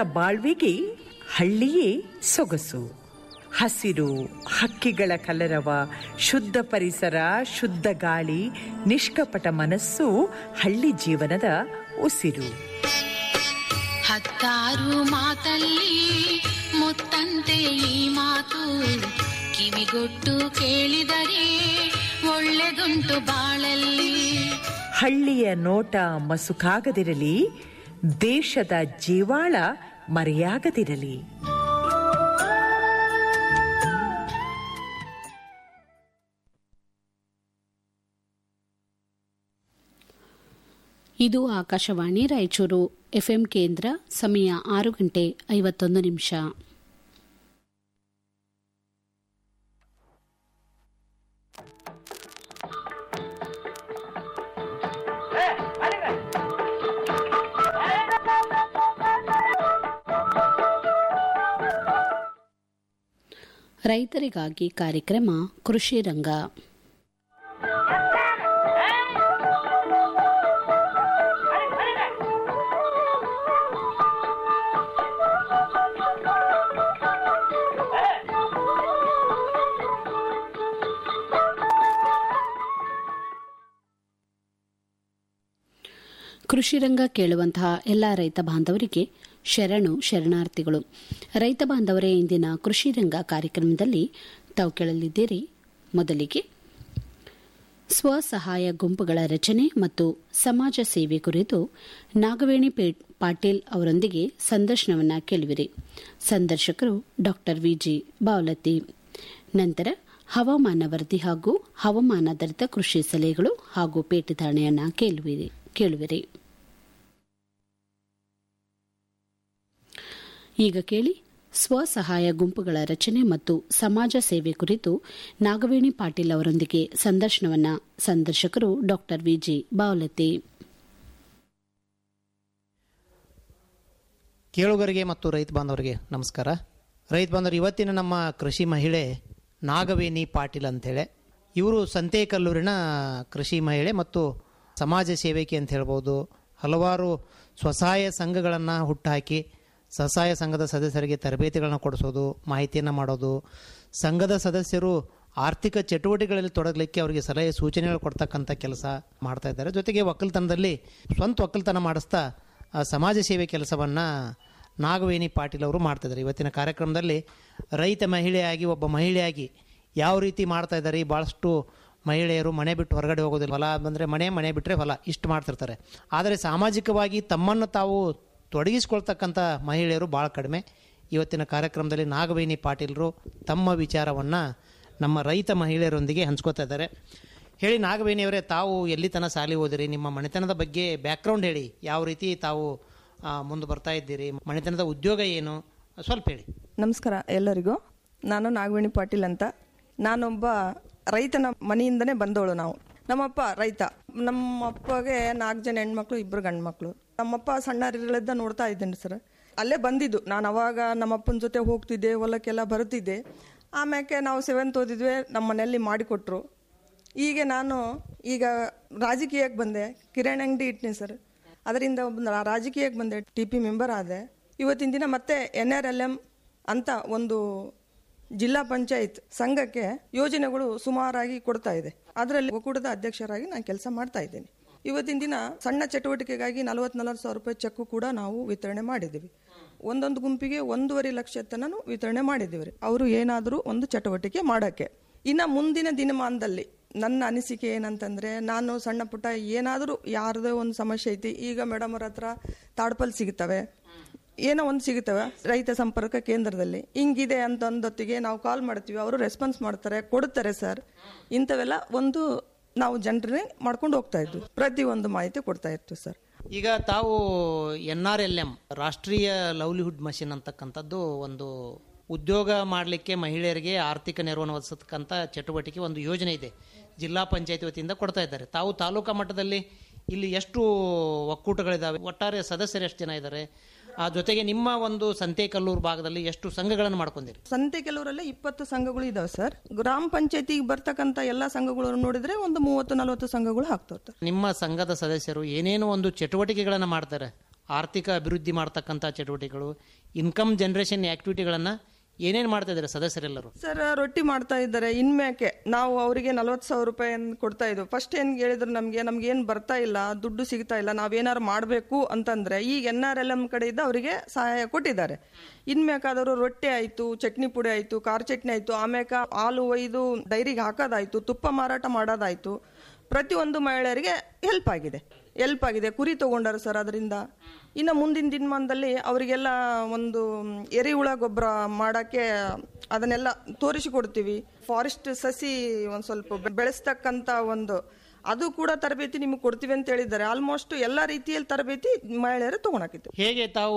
ಬಾಳ್ವೆಗೆ ಹಳ್ಳಿಯೇ ಸೊಗಸು ಹಸಿರು ಹಕ್ಕಿಗಳ ಕಲರವ ಶುದ್ಧ ಪರಿಸರ ಶುದ್ಧ ಗಾಳಿ ನಿಷ್ಕಪಟ ಮನಸ್ಸು ಹಳ್ಳಿ ಜೀವನದ ಉಸಿರು ಹತ್ತಾರು ಮಾತಲ್ಲಿ ಮುತ್ತಂತೆ ಈ ಮಾತು ಕಿವಿಗೊಟ್ಟು ಕೇಳಿದರೆ ಒಳ್ಳೆದುಂಟು ಬಾಳಲ್ಲಿ ಹಳ್ಳಿಯ ನೋಟ ಮಸುಕಾಗದಿರಲಿ ದೇಶದ ಜೀವಾಳ ಮರೆಯಾಗದಿರಲಿ ಇದು ಆಕಾಶವಾಣಿ ರಾಯಚೂರು ಎಫ್ಎಂ ಕೇಂದ್ರ ಸಮಯ ಆರು ಗಂಟೆ ಐವತ್ತೊಂದು ನಿಮಿಷ ರೈತರಿಗಾಗಿ ಕಾರ್ಯಕ್ರಮ ಕೃಷಿ ರಂಗ ಕೃಷಿ ರಂಗ ಕೇಳುವಂತಹ ಎಲ್ಲ ರೈತ ಬಾಂಧವರಿಗೆ ಶರಣು ಶರಣಾರ್ಥಿಗಳು ರೈತ ಬಾಂಧವರೇ ಇಂದಿನ ಕೃಷಿ ರಂಗ ಕಾರ್ಯಕ್ರಮದಲ್ಲಿ ತಾವು ಕೇಳಲಿದ್ದೀರಿ ಮೊದಲಿಗೆ ಸ್ವಸಹಾಯ ಗುಂಪುಗಳ ರಚನೆ ಮತ್ತು ಸಮಾಜ ಸೇವೆ ಕುರಿತು ನಾಗವೇಣಿ ಪಾಟೀಲ್ ಅವರೊಂದಿಗೆ ಸಂದರ್ಶನವನ್ನ ಕೇಳುವಿರಿ ಸಂದರ್ಶಕರು ಡಾ ವಿಜಿ ಬಾವಲತಿ ನಂತರ ಹವಾಮಾನ ವರದಿ ಹಾಗೂ ಹವಾಮಾನಾಧಾರಿತ ಕೃಷಿ ಸಲಹೆಗಳು ಹಾಗೂ ಪೇಟೆ ಧಾರಣೆಯನ್ನ ಕೇಳುವಿರಿ ಕೇಳುವಿರಿ ಈಗ ಕೇಳಿ ಸ್ವಸಹಾಯ ಗುಂಪುಗಳ ರಚನೆ ಮತ್ತು ಸಮಾಜ ಸೇವೆ ಕುರಿತು ನಾಗವೇಣಿ ಪಾಟೀಲ್ ಅವರೊಂದಿಗೆ ಸಂದರ್ಶನವನ್ನ ಸಂದರ್ಶಕರು ಡಾ ವಿಜಿ ಬಾವಲತಿ ಕೇಳುಗರಿಗೆ ಮತ್ತು ರೈತ ಬಾಂಧವರಿಗೆ ನಮಸ್ಕಾರ ರೈತ ಬಾಂಧವರು ಇವತ್ತಿನ ನಮ್ಮ ಕೃಷಿ ಮಹಿಳೆ ನಾಗವೇಣಿ ಪಾಟೀಲ್ ಅಂತೇಳಿ ಇವರು ಸಂತೇಕಲ್ಲೂರಿನ ಕೃಷಿ ಮಹಿಳೆ ಮತ್ತು ಸಮಾಜ ಸೇವಕಿ ಅಂತ ಹೇಳ್ಬೋದು ಹಲವಾರು ಸ್ವಸಹಾಯ ಸಂಘಗಳನ್ನು ಹುಟ್ಟುಹಾಕಿ ಸ್ವಸಹಾಯ ಸಂಘದ ಸದಸ್ಯರಿಗೆ ತರಬೇತಿಗಳನ್ನು ಕೊಡಿಸೋದು ಮಾಹಿತಿಯನ್ನು ಮಾಡೋದು ಸಂಘದ ಸದಸ್ಯರು ಆರ್ಥಿಕ ಚಟುವಟಿಕೆಗಳಲ್ಲಿ ತೊಡಗಲಿಕ್ಕೆ ಅವರಿಗೆ ಸಲಹೆ ಸೂಚನೆಗಳು ಕೊಡ್ತಕ್ಕಂಥ ಕೆಲಸ ಮಾಡ್ತಾ ಇದ್ದಾರೆ ಜೊತೆಗೆ ಒಕ್ಕಲ್ತನದಲ್ಲಿ ಸ್ವಂತ ಒಕ್ಕಲ್ತನ ಮಾಡಿಸ್ತಾ ಆ ಸಮಾಜ ಸೇವೆ ಕೆಲಸವನ್ನು ನಾಗವೇಣಿ ಪಾಟೀಲ್ ಅವರು ಮಾಡ್ತಿದ್ದಾರೆ ಇವತ್ತಿನ ಕಾರ್ಯಕ್ರಮದಲ್ಲಿ ರೈತ ಮಹಿಳೆಯಾಗಿ ಒಬ್ಬ ಮಹಿಳೆಯಾಗಿ ಯಾವ ರೀತಿ ಮಾಡ್ತಾ ಇದ್ದಾರೆ ಭಾಳಷ್ಟು ಮಹಿಳೆಯರು ಮನೆ ಬಿಟ್ಟು ಹೊರಗಡೆ ಹೋಗೋದಿಲ್ಲ ಹೊಲ ಬಂದರೆ ಮನೆ ಮನೆ ಬಿಟ್ಟರೆ ಹೊಲ ಇಷ್ಟು ಮಾಡ್ತಿರ್ತಾರೆ ಆದರೆ ಸಾಮಾಜಿಕವಾಗಿ ತಮ್ಮನ್ನು ತಾವು ತೊಡಗಿಸ್ಕೊಳ್ತಕ್ಕಂಥ ಮಹಿಳೆಯರು ಭಾಳ ಕಡಿಮೆ ಇವತ್ತಿನ ಕಾರ್ಯಕ್ರಮದಲ್ಲಿ ನಾಗವೇಣಿ ಪಾಟೀಲರು ತಮ್ಮ ವಿಚಾರವನ್ನು ನಮ್ಮ ರೈತ ಮಹಿಳೆಯರೊಂದಿಗೆ ಹಂಚ್ಕೋತಾ ಇದ್ದಾರೆ ಹೇಳಿ ನಾಗವೇಣಿಯವರೇ ತಾವು ಎಲ್ಲಿ ತನಕ ಸಾಲಿ ಓದಿರಿ ನಿಮ್ಮ ಮನೆತನದ ಬಗ್ಗೆ ಬ್ಯಾಕ್ಗ್ರೌಂಡ್ ಹೇಳಿ ಯಾವ ರೀತಿ ತಾವು ಮುಂದೆ ಬರ್ತಾ ಇದ್ದೀರಿ ಮನೆತನದ ಉದ್ಯೋಗ ಏನು ಸ್ವಲ್ಪ ಹೇಳಿ ನಮಸ್ಕಾರ ಎಲ್ಲರಿಗೂ ನಾನು ನಾಗವೇಣಿ ಪಾಟೀಲ್ ಅಂತ ನಾನೊಬ್ಬ ರೈತನ ಮನೆಯಿಂದನೇ ಬಂದವಳು ನಾವು ನಮ್ಮಪ್ಪ ರೈತ ನಮ್ಮ ಅಪ್ಪಗೆ ನಾಲ್ಕು ಜನ ಹೆಣ್ಮಕ್ಳು ಇಬ್ಬರು ಗಂಡು ಮಕ್ಕಳು ನಮ್ಮಪ್ಪ ಸಣ್ಣರಿಗಳಿದ್ದ ನೋಡ್ತಾ ಇದ್ದೇನೆ ಸರ್ ಅಲ್ಲೇ ಬಂದಿದ್ದು ನಾನು ಅವಾಗ ನಮ್ಮಪ್ಪನ ಜೊತೆ ಹೋಗ್ತಿದ್ದೆ ಹೊಲಕ್ಕೆಲ್ಲ ಬರ್ತಿದ್ದೆ ಆಮ್ಯಾಕೆ ನಾವು ಸೆವೆಂತ್ ಓದಿದ್ವಿ ನಮ್ಮ ಮನೆಯಲ್ಲಿ ಮಾಡಿಕೊಟ್ರು ಈಗ ನಾನು ಈಗ ರಾಜಕೀಯಕ್ಕೆ ಬಂದೆ ಕಿರಾಣಿ ಅಂಗಡಿ ಇಟ್ಟಿನಿ ಸರ್ ಅದರಿಂದ ಒಂದು ರಾ- ರಾಜಕೀಯಕ್ಕೆ ಬಂದೆ ಟಿ ಪಿ ಮೆಂಬರ್ ಆದೆ ಇವತ್ತಿನ ದಿನ ಮತ್ತೆ ಎನ್ ಆರ್ ಎಲ್ ಎಂ ಅಂತ ಒಂದು ಜಿಲ್ಲಾ ಪಂಚಾಯತ್ ಸಂಘಕ್ಕೆ ಯೋಜನೆಗಳು ಸುಮಾರಾಗಿ ಕೊಡ್ತಾ ಇದೆ ಅದರಲ್ಲಿ ಒಕ್ಕೂಟದ ಅಧ್ಯಕ್ಷರಾಗಿ ನಾನು ಕೆಲಸ ಮಾಡ್ತಾ ಇದ್ದೇನೆ ಇವತ್ತಿನ ದಿನ ಸಣ್ಣ ಚಟುವಟಿಕೆಗಾಗಿ ನಲವತ್ತು ನಲವತ್ತು ಸಾವಿರ ರೂಪಾಯಿ ಚೆಕ್ ಕೂಡ ನಾವು ವಿತರಣೆ ಮಾಡಿದ್ದೀವಿ ಒಂದೊಂದು ಗುಂಪಿಗೆ ಒಂದೂವರೆ ಲಕ್ಷ ತನಕ ವಿತರಣೆ ಮಾಡಿದ್ದೀವಿ ರೀ ಅವರು ಏನಾದರೂ ಒಂದು ಚಟುವಟಿಕೆ ಮಾಡೋಕ್ಕೆ ಇನ್ನು ಮುಂದಿನ ದಿನಮಾನದಲ್ಲಿ ನನ್ನ ಅನಿಸಿಕೆ ಏನಂತಂದ್ರೆ ನಾನು ಸಣ್ಣ ಪುಟ್ಟ ಏನಾದರೂ ಯಾರದೇ ಒಂದು ಸಮಸ್ಯೆ ಐತಿ ಈಗ ಮೇಡಮ್ ಅವ್ರ ಹತ್ರ ತಾಡ್ಪಲ್ ಸಿಗುತ್ತವೆ ಏನೋ ಒಂದು ಸಿಗುತ್ತವೆ ರೈತ ಸಂಪರ್ಕ ಕೇಂದ್ರದಲ್ಲಿ ಹಿಂಗಿದೆ ಅಂತ ಅಂದೊತ್ತಿಗೆ ನಾವು ಕಾಲ್ ಮಾಡ್ತೀವಿ ಅವರು ರೆಸ್ಪಾನ್ಸ್ ಮಾಡ್ತಾರೆ ಕೊಡ್ತಾರೆ ಸರ್ ಇಂಥವೆಲ್ಲ ಒಂದು ನಾವು ಜನರನ್ನೇ ಮಾಡ್ಕೊಂಡು ಹೋಗ್ತಾ ಇದ್ವಿ ಪ್ರತಿಯೊಂದು ಮಾಹಿತಿ ಕೊಡ್ತಾ ಇರ್ತೀವಿ ಸರ್ ಈಗ ತಾವು ಎನ್ ಆರ್ ಎಲ್ ಎಂ ರಾಷ್ಟ್ರೀಯ ಲವ್ಲಿಹುಡ್ ಮಷಿನ್ ಅಂತಕ್ಕಂಥದ್ದು ಒಂದು ಉದ್ಯೋಗ ಮಾಡಲಿಕ್ಕೆ ಮಹಿಳೆಯರಿಗೆ ಆರ್ಥಿಕ ನೆರವನ್ನು ಒದಗಿಸತಕ್ಕಂಥ ಚಟುವಟಿಕೆ ಒಂದು ಯೋಜನೆ ಇದೆ ಜಿಲ್ಲಾ ಪಂಚಾಯತಿ ವತಿಯಿಂದ ಕೊಡ್ತಾ ಇದ್ದಾರೆ ತಾವು ತಾಲೂಕಾ ಮಟ್ಟದಲ್ಲಿ ಇಲ್ಲಿ ಎಷ್ಟು ಒಕ್ಕೂಟಗಳಿದ್ದಾವೆ ಒಟ್ಟಾರೆ ಸದಸ್ಯರು ಎಷ್ಟು ಜನ ಇದ್ದಾರೆ ಆ ಜೊತೆಗೆ ನಿಮ್ಮ ಒಂದು ಸಂತೇಕಲ್ಲೂರು ಭಾಗದಲ್ಲಿ ಎಷ್ಟು ಸಂಘಗಳನ್ನು ಮಾಡ್ಕೊಂಡಿರಿ ಸಂತೆ ಕೆಲವರಲ್ಲೇ ಇಪ್ಪತ್ತು ಸಂಘಗಳು ಇದಾವೆ ಸರ್ ಗ್ರಾಮ ಪಂಚಾಯತಿಗೆ ಬರ್ತಕ್ಕಂಥ ಎಲ್ಲ ಸಂಘಗಳು ನೋಡಿದ್ರೆ ಒಂದು ಮೂವತ್ತು ನಲವತ್ತು ಸಂಘಗಳು ಆಗ್ತಾವೆ ನಿಮ್ಮ ಸಂಘದ ಸದಸ್ಯರು ಏನೇನು ಒಂದು ಚಟುವಟಿಕೆಗಳನ್ನು ಮಾಡ್ತಾರೆ ಆರ್ಥಿಕ ಅಭಿವೃದ್ಧಿ ಮಾಡ್ತಕ್ಕಂಥ ಚಟುವಟಿಕೆಗಳು ಇನ್ಕಮ್ ಜನರೇಷನ್ ಆ್ಯಕ್ಟಿವಿಟಿಗಳನ್ನು ಏನೇನು ಮಾಡ್ತಾ ಇದ್ದಾರೆ ಸದಸ್ಯರೆಲ್ಲರೂ ಸರ್ ರೊಟ್ಟಿ ಮಾಡ್ತಾ ಇದ್ದಾರೆ ಇನ್ಮ್ಯಾಕೆ ನಾವು ಅವರಿಗೆ ನಲ್ವತ್ತು ಸಾವಿರ ರೂಪಾಯಿ ಕೊಡ್ತಾ ಇದ್ವು ಫಸ್ಟ್ ಏನು ಹೇಳಿದ್ರು ನಮಗೆ ನಮ್ಗೆ ಏನು ಬರ್ತಾ ಇಲ್ಲ ದುಡ್ಡು ಸಿಗ್ತಾ ಇಲ್ಲ ನಾವೇನಾರು ಮಾಡಬೇಕು ಅಂತಂದ್ರೆ ಈಗ ಎನ್ ಆರ್ ಎಲ್ ಎಂ ಕಡೆಯಿಂದ ಅವರಿಗೆ ಸಹಾಯ ಕೊಟ್ಟಿದ್ದಾರೆ ಇನ್ಮ್ಯಾಕಾದವರು ರೊಟ್ಟಿ ಆಯಿತು ಚಟ್ನಿ ಪುಡಿ ಆಯಿತು ಖಾರ ಚಟ್ನಿ ಆಯಿತು ಆಮ್ಯಾಕ ಹಾಲು ಒಯ್ದು ಡೈರಿಗೆ ಹಾಕೋದಾಯ್ತು ತುಪ್ಪ ಮಾರಾಟ ಮಾಡೋದಾಯ್ತು ಪ್ರತಿಯೊಂದು ಮಹಿಳೆಯರಿಗೆ ಹೆಲ್ಪ್ ಆಗಿದೆ ಹೆಲ್ಪ್ ಆಗಿದೆ ಕುರಿ ತಗೊಂಡಾರ ಸರ್ ಅದರಿಂದ ಇನ್ನು ಮುಂದಿನ ದಿನಮಾನದಲ್ಲಿ ಅವರಿಗೆಲ್ಲ ಒಂದು ಎರೆಹುಳ ಗೊಬ್ಬರ ಮಾಡೋಕ್ಕೆ ಅದನ್ನೆಲ್ಲ ತೋರಿಸಿಕೊಡ್ತೀವಿ ಫಾರೆಸ್ಟ್ ಸಸಿ ಒಂದು ಸ್ವಲ್ಪ ಬೆ- ಬೆಳೆಸ್ತಕ್ಕಂಥ ಒಂದು ಅದು ಕೂಡ ತರಬೇತಿ ನಿಮಗೆ ಕೊಡ್ತೀವಿ ಅಂತ ಹೇಳಿದ್ದಾರೆ ಆಲ್ಮೋಸ್ಟ್ ಎಲ್ಲ ರೀತಿಯಲ್ಲಿ ತರಬೇತಿ ಮಹಿಳೆಯರು ತಗೊಳಕಿತ್ತು ಹೇಗೆ ತಾವು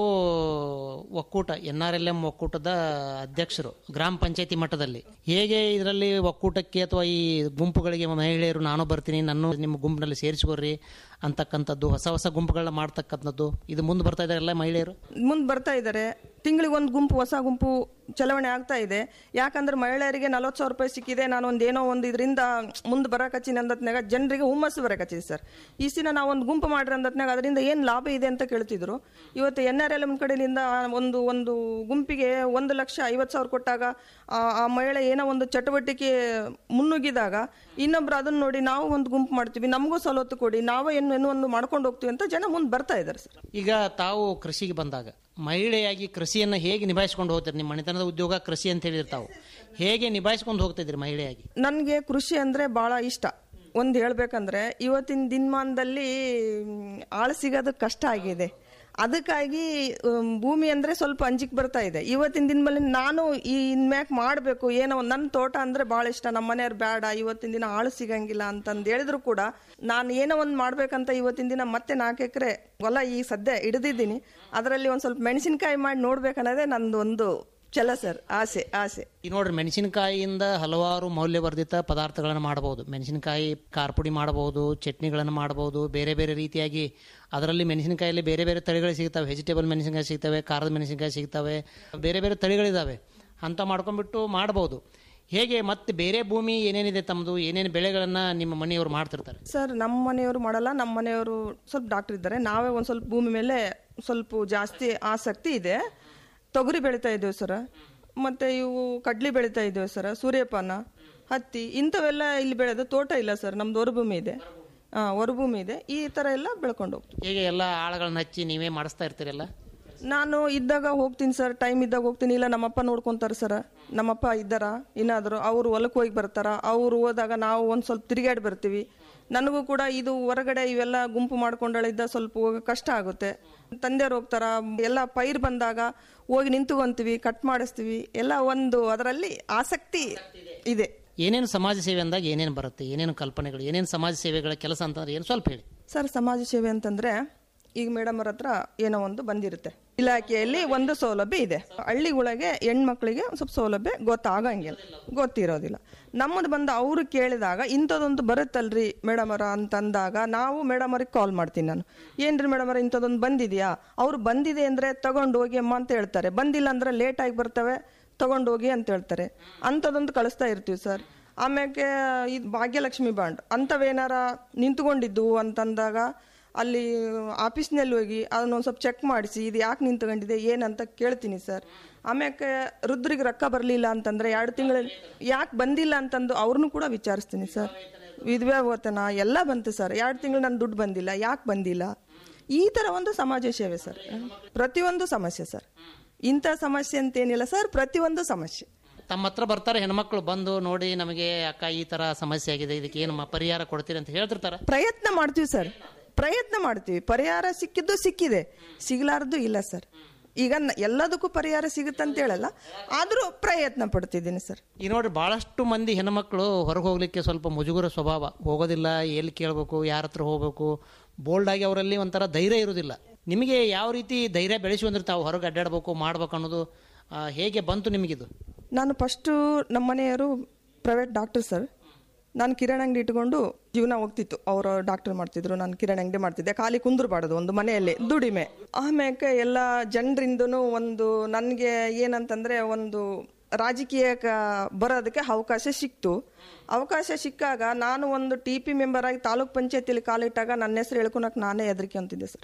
ಒಕ್ಕೂಟ ಎನ್ ಆರ್ ಎಲ್ ಎಂ ಒಕ್ಕೂಟದ ಅಧ್ಯಕ್ಷರು ಗ್ರಾಮ ಪಂಚಾಯತಿ ಮಟ್ಟದಲ್ಲಿ ಹೇಗೆ ಇದರಲ್ಲಿ ಒಕ್ಕೂಟಕ್ಕೆ ಅಥವಾ ಈ ಗುಂಪುಗಳಿಗೆ ಮಹಿಳೆಯರು ನಾನು ಬರ್ತೀನಿ ನಾನು ನಿಮ್ಮ ಗುಂಪಿನಲ್ಲಿ ಸೇರಿಸ್ಕೋರಿ ಅಂತಕ್ಕಂಥದ್ದು ಹೊಸ ಹೊಸ ಗುಂಪುಗಳನ್ನ ಮಾಡ್ತಕ್ಕಂಥದ್ದು ಇದು ಮುಂದೆ ಬರ್ತಾ ಇದ್ದಾರೆ ಎಲ್ಲ ಮಹಿಳೆಯರು ಮುಂದೆ ಬರ್ತಾ ಇದ್ದಾರೆ ತಿಂಗಳಿಗೆ ಒಂದು ಗುಂಪು ಹೊಸ ಗುಂಪು ಚಲಾವಣೆ ಆಗ್ತಾ ಇದೆ ಯಾಕಂದ್ರೆ ಮಹಿಳೆಯರಿಗೆ ನಲವತ್ತು ಸಾವಿರ ರೂಪಾಯಿ ಸಿಕ್ಕಿದೆ ನಾನು ಒಂದು ಏನೋ ಒಂದು ಇದರಿಂದ ಮುಂದೆ ಬರಕಚ್ಚಿನ ಅಂದತ್ನಾಗ ಜನರಿಗೆ ಹುಮ್ಮಸ್ಸು ಬರಕಚ್ಚಿದೆ ಸರ್ ಈ ದಿನ ನಾವು ಒಂದು ಗುಂಪು ಮಾಡ್ರಿ ಅಂದತ್ನಾಗ ಅದರಿಂದ ಏನು ಲಾಭ ಇದೆ ಅಂತ ಕೇಳ್ತಿದ್ರು ಇವತ್ತು ಎನ್ ಆರ್ ಎಲ್ ಎಂ ಕಡೆಯಿಂದ ಒಂದು ಒಂದು ಗುಂಪಿಗೆ ಒಂದು ಲಕ್ಷ ಐವತ್ತು ಸಾವಿರ ಕೊಟ್ಟಾಗ ಆ ಆ ಮಹಿಳೆ ಏನೋ ಒಂದು ಚಟುವಟಿಕೆ ಮುನ್ನುಗ್ಗಿದಾಗ ಇನ್ನೊಬ್ರು ಅದನ್ನ ನೋಡಿ ನಾವು ಒಂದು ಗುಂಪು ಮಾಡ್ತೀವಿ ನಮಗೂ ಸವಲತ್ತು ಕೊಡಿ ನಾವು ಏನು ಏನೋ ಒಂದು ಮಾಡ್ಕೊಂಡು ಹೋಗ್ತೀವಿ ಅಂತ ಜನ ಮುಂದೆ ಬರ್ತಾ ಇದ್ದಾರೆ ಸರ್ ಈಗ ತಾವು ಕೃಷಿಗೆ ಬಂದಾಗ ಮಹಿಳೆಯಾಗಿ ಕೃಷಿಯನ್ನು ಹೇಗೆ ನಿಭಾಯಿಸ್ಕೊಂಡು ಹೋಗ್ತೀರಿ ನಿಮ್ಮ ಮನೆತನದ ಉದ್ಯೋಗ ಕೃಷಿ ಅಂತ ಹೇಳಿದ್ರೆ ತಾವು ಹೇಗೆ ನಿಭಾಯಿಸ್ಕೊಂಡು ಹೋಗ್ತಿದ್ರಿ ಮಹಿಳೆಯಾಗಿ ನನಗೆ ಕೃಷಿ ಅಂದರೆ ಭಾಳ ಇಷ್ಟ ಒಂದು ಹೇಳ್ಬೇಕಂದ್ರೆ ಇವತ್ತಿನ ದಿನಮಾನದಲ್ಲಿ ಮ್, ಆಳು ಸಿಗೋದು ಕಷ್ಟ ಆಗಿದೆ ಅದಕ್ಕಾಗಿ ಮ್, ಭೂಮಿ ಅಂದರೆ ಸ್ವಲ್ಪ ಅಂಜಿಕೆ ಬರ್ತಾ ಇದೆ ಇವತ್ತಿನ ದಿನದಲ್ಲಿ ನಾನು ಈ ಇನ್ಮ್ಯಾಕ್ ಮಾಡಬೇಕು ಏನೋ ಒಂದ್- ನನ್ನ ತೋಟ ಅಂದರೆ ಭಾಳ ಇಷ್ಟ ನಮ್ಮ ಮನೆಯವ್ರು ಬೇಡ ಇವತ್ತಿನ ದಿನ ಆಳು ಸಿಗಂಗಿಲ್ಲ ಅಂತಂದು ಹೇಳಿದ್ರು ಕೂಡ ನಾನು ಏನೋ ಒಂದು ಮಾಡ್ಬೇಕಂತ ಇವತ್ತಿನ ದಿನ ಮತ್ತೆ ನಾಲ್ಕು ಎಕರೆ ಹೊಲ ಈ ಸದ್ಯ ಹಿಡಿದಿದ್ದೀನಿ ಅದರಲ್ಲಿ ಒಂದು ಸ್ವಲ್ಪ ಮೆಣಸಿನ್ಕಾಯಿ ಮಾಡಿ ನೋಡ್ಬೇಕನ್ನೋದೇ ನಂದು ಒಂದು ಛಲ ಸರ್ ಆಸೆ ಆಸೆ ಈ ನೋಡ್ರಿ ಮೆಣಸಿನಕಾಯಿಯಿಂದ ಹಲವಾರು ಮೌಲ್ಯವರ್ಧಿತ ಪದಾರ್ಥಗಳನ್ನು ಮಾಡಬಹುದು ಮೆಣಸಿನಕಾಯಿ ಖಾರಪುಡಿ ಮಾಡಬಹುದು ಚಟ್ನಿಗಳನ್ನು ಮಾಡಬಹುದು ಬೇರೆ ಬೇರೆ ರೀತಿಯಾಗಿ ಅದರಲ್ಲಿ ಮೆಣಸಿನಕಾಯಲ್ಲಿ ಬೇರೆ ಬೇರೆ ತಳಿಗಳು ಸಿಗ್ತವೆ ವೆಜಿಟೇಬಲ್ ಮೆಣಸಿನಕಾಯಿ ಸಿಗ್ತವೆ ಖಾರದ ಮೆಣಸಿನಕಾಯಿ ಸಿಗ್ತವೆ ಬೇರೆ ಬೇರೆ ತಳಿಗಳಿದ್ದಾವೆ ಅಂತ ಮಾಡ್ಕೊಂಡ್ಬಿಟ್ಟು ಮಾಡ್ಬೋದು ಹೇಗೆ ಮತ್ತೆ ಬೇರೆ ಭೂಮಿ ಏನೇನಿದೆ ತಮ್ಮದು ಏನೇನು ಬೆಳೆಗಳನ್ನು ನಿಮ್ಮ ಮನೆಯವರು ಮಾಡ್ತಿರ್ತಾರೆ ಸರ್ ನಮ್ಮ ಮನೆಯವರು ಮಾಡಲ್ಲ ನಮ್ಮ ಮನೆಯವರು ಸ್ವಲ್ಪ ಡಾಕ್ಟರ್ ಇದ್ದಾರೆ ನಾವೇ ಒಂದು ಸ್ವಲ್ಪ ಭೂಮಿ ಮೇಲೆ ಸ್ವಲ್ಪ ಜಾಸ್ತಿ ಆಸಕ್ತಿ ಇದೆ ತೊಗರಿ ಬೆಳಿತಾ ಇದ್ದೇವೆ ಸರ್ ಮತ್ತು ಇವು ಕಡ್ಲಿ ಬೆಳಿತಾ ಇದ್ದೇವೆ ಸರ್ ಸೂರ್ಯಪಾನ ಹತ್ತಿ ಇಂಥವೆಲ್ಲ ಇಲ್ಲಿ ಬೆಳೆದು ತೋಟ ಇಲ್ಲ ಸರ್ ನಮ್ದು ಹೊರಭೂಮಿ ಇದೆ ಹಾಂ ಹೊರಭೂಮಿ ಇದೆ ಈ ಥರ ಎಲ್ಲ ಬೆಳ್ಕೊಂಡು ಹೋಗ್ತೀವಿ ಹೇಗೆ ಎಲ್ಲ ಆಳುಗಳನ್ನ ಹಚ್ಚಿ ನೀವೇ ಮಾಡಿಸ್ತಾ ಇರ್ತೀರಲ್ಲ ನಾನು ಇದ್ದಾಗ ಹೋಗ್ತೀನಿ ಸರ್ ಟೈಮ್ ಇದ್ದಾಗ ಹೋಗ್ತೀನಿ ಇಲ್ಲ ನಮ್ಮಪ್ಪ ನೋಡ್ಕೊಂತಾರೆ ಸರ್ ನಮ್ಮಪ್ಪ ಇದ್ದಾರ ಇನ್ನಾದರೂ ಅವರು ಹೊಲಕ್ಕೆ ಹೋಗಿ ಬರ್ತಾರ ಅವರು ಹೋದಾಗ ನಾವು ಒಂದು ಸ್ವಲ್ಪ ತಿರುಗಾಡಿ ಬರ್ತೀವಿ ನನಗೂ ಕೂಡ ಇದು ಹೊರಗಡೆ ಇವೆಲ್ಲ ಗುಂಪು ಮಾಡ್ಕೊಂಡಳಿದ್ದ ಸ್ವಲ್ಪ ಹೋಗ ಕಷ್ಟ ಆಗುತ್ತೆ ತಂದೆಯವ್ರು ಹೋಗ್ತಾರ ಎಲ್ಲ ಪೈರ್ ಬಂದಾಗ ಹೋಗಿ ನಿಂತ್ಕೊಂತೀವಿ ಕಟ್ ಮಾಡಿಸ್ತೀವಿ ಎಲ್ಲ ಒಂದು ಅದರಲ್ಲಿ ಆಸಕ್ತಿ ಇದೆ ಏನೇನು ಸಮಾಜ ಸೇವೆ ಅಂದಾಗ ಏನೇನು ಬರುತ್ತೆ ಏನೇನು ಕಲ್ಪನೆಗಳು ಏನೇನು ಸಮಾಜ ಸೇವೆಗಳ ಕೆಲಸ ಅಂತಂದ್ರೆ ಏನು ಸ್ವಲ್ಪ ಹೇಳಿ ಸರ್ ಸಮಾಜ ಸೇವೆ ಅಂತಂದ್ರೆ ಈಗ ಮೇಡಮ್ ಅವ್ರ ಹತ್ರ ಏನೋ ಒಂದು ಬಂದಿರುತ್ತೆ ಇಲಾಖೆಯಲ್ಲಿ ಒಂದು ಸೌಲಭ್ಯ ಇದೆ ಹಳ್ಳಿಗಳಿಗೆ ಹೆಣ್ಮಕ್ಳಿಗೆ ಒಂದ್ ಸ್ವಲ್ಪ ಸೌಲಭ್ಯ ಗೊತ್ತಾಗಂಗಿಲ್ಲ ಗೊತ್ತಿರೋದಿಲ್ಲ ನಮ್ಮದು ಬಂದು ಅವರು ಕೇಳಿದಾಗ ಇಂಥದ್ದೊಂದು ಬರುತ್ತಲ್ರಿ ಮೇಡಮ್ ಅವರ ಅಂತಂದಾಗ ನಾವು ಮೇಡಮ್ ಅವ್ರಿಗೆ ಕಾಲ್ ಮಾಡ್ತೀನಿ ನಾನು ಏನ್ರಿ ಮೇಡಮ್ ಅವ್ರ ಇಂಥದ್ದೊಂದು ಬಂದಿದೆಯಾ ಅವ್ರು ಬಂದಿದೆ ಅಂದರೆ ತಗೊಂಡು ಹೋಗಿ ಅಮ್ಮ ಅಂತ ಹೇಳ್ತಾರೆ ಬಂದಿಲ್ಲ ಅಂದ್ರೆ ಲೇಟಾಗಿ ಬರ್ತವೆ ತಗೊಂಡು ಹೋಗಿ ಅಂತ ಹೇಳ್ತಾರೆ ಅಂಥದ್ದೊಂದು ಕಳಿಸ್ತಾ ಇರ್ತೀವಿ ಸರ್ ಆಮ್ಯಾಕೆ ಇದು ಭಾಗ್ಯಲಕ್ಷ್ಮಿ ಬಾಂಡ್ ಅಂಥವೇನಾರ ನಿಂತ್ಕೊಂಡಿದ್ದು ಅಂತಂದಾಗ ಅಲ್ಲಿ ಆಫೀಸ್ನಲ್ಲಿ ಹೋಗಿ ಅದನ್ನೊಂದು ಸ್ವಲ್ಪ ಚೆಕ್ ಮಾಡಿಸಿ ಇದು ಯಾಕೆ ನಿಂತ್ಕೊಂಡಿದೆ ಏನಂತ ಕೇಳ್ತೀನಿ ಸರ್ ಆಮ್ಯಾಕೆ ರುದ್ರಿಗೆ ರೊಕ್ಕ ಬರಲಿಲ್ಲ ಅಂತಂದ್ರೆ ಎರಡು ತಿಂಗಳಲ್ಲಿ ಯಾಕೆ ಬಂದಿಲ್ಲ ಅಂತಂದು ಅವ್ರನ್ನೂ ಕೂಡ ವಿಚಾರಿಸ್ತೀನಿ ಸರ್ ವಿಧವೆ ವೇತನ ಎಲ್ಲ ಬಂತು ಸರ್ ಎರಡು ತಿಂಗಳು ನನ್ನ ದುಡ್ಡು ಬಂದಿಲ್ಲ ಯಾಕೆ ಬಂದಿಲ್ಲ ಈ ಥರ ಒಂದು ಸಮಾಜ ಸೇವೆ ಸರ್ ಪ್ರತಿಯೊಂದು ಸಮಸ್ಯೆ ಸರ್ ಇಂಥ ಸಮಸ್ಯೆ ಅಂತೇನಿಲ್ಲ ಸರ್ ಪ್ರತಿಯೊಂದು ಸಮಸ್ಯೆ ತಮ್ಮ ಹತ್ರ ಬರ್ತಾರೆ ಹೆಣ್ಮಕ್ಳು ಬಂದು ನೋಡಿ ನಮಗೆ ಅಕ್ಕ ಈ ತರ ಸಮಸ್ಯೆ ಆಗಿದೆ ಇದಕ್ಕೆ ಏನು ಮ- ಪರಿಹಾರ ಕೊಡ್ತೀರಿ ಅಂತ ಹೇಳ್ತಿರ್ತಾರ ಪ್ರಯತ್ನ ಮಾಡ್ತೀವಿ ಸರ್ ಪ್ರಯತ್ನ ಮಾಡ್ತೀವಿ ಪರಿಹಾರ ಸಿಕ್ಕಿದ್ದು ಸಿಕ್ಕಿದೆ ಸಿಗಲಾರ್ದು ಇಲ್ಲ ಸರ್ ಈಗ ನ- ಎಲ್ಲದಕ್ಕೂ ಪರಿಹಾರ ಸಿಗುತ್ತಂತ ಹೇಳಲ್ಲ ಆದರೂ ಪ್ರಯತ್ನ ಪಡ್ತಿದ್ದೀನಿ ಸರ್ ಈ ನೋಡ್ರಿ ಬಹಳಷ್ಟು ಮಂದಿ ಹೆಣ್ಮಕ್ಳು ಹೊರಗೆ ಹೋಗ್ಲಿಕ್ಕೆ ಸ್ವಲ್ಪ ಮುಜುಗುರ ಸ್ವಭಾವ ಹೋಗೋದಿಲ್ಲ ಎಲ್ಲಿ ಕೇಳಬೇಕು ಯಾರ ಹತ್ರ ಹೋಗ್ಬೇಕು ಬೋಲ್ಡ್ ಆಗಿ ಅವರಲ್ಲಿ ಒಂಥರ ಧೈರ್ಯ ಇರುವುದಿಲ್ಲ ನಿಮಗೆ ಯಾವ ರೀತಿ ಧೈರ್ಯ ಬೆಳೆಸಿ ಅಂದ್ರೆ ತಾವು ಹೊರಗೆ ಅಡ್ಡಾಡ್ಬೇಕು ಮಾಡ್ಬೇಕು ಅನ್ನೋದು ಆ, ಹೇಗೆ ಬಂತು ನಿಮಗಿದು ನಾನು ಫಸ್ಟು ನಮ್ಮ ಮನೆಯವರು ಪ್ರೈವೇಟ್ ಡಾಕ್ಟರ್ ಸರ್ ನಾನು ಕಿರಾಣಿ ಅಂಗಡಿ ಇಟ್ಕೊಂಡು ಜೀವನ ಹೋಗ್ತಿತ್ತು ಅವರು ಡಾಕ್ಟರ್ ಮಾಡ್ತಿದ್ರು ನಾನು ಕಿರಾಣಿ ಅಂಗಡಿ ಮಾಡ್ತಿದ್ದೆ ಖಾಲಿ ಕುಂದ್ರಬಾರ್ದು ಒಂದು ಮನೆಯಲ್ಲಿ ದುಡಿಮೆ ಆಮ್ಯಾಕೆ ಎಲ್ಲ ಜನರಿಂದನೂ ಒಂದು ನನಗೆ ಏನಂತಂದರೆ ಒಂದು ರಾಜಕೀಯಕ್ಕೆ ಬರೋದಕ್ಕೆ ಅವಕಾಶ ಸಿಕ್ತು ಅವಕಾಶ ಸಿಕ್ಕಾಗ ನಾನು ಒಂದು ಟಿ ಪಿ ಮೆಂಬರ್ ಆಗಿ ತಾಲೂಕ್ ಪಂಚಾಯತಿಲಿ ಕಾಲಿಟ್ಟಾಗ ನನ್ನ ಹೆಸರು ಹೇಳ್ಕೊಳಕ್ಕೆ ನಾನೇ ಹೆದರಿಕೆ ಅಂತಿದ್ದೆ ಸರ್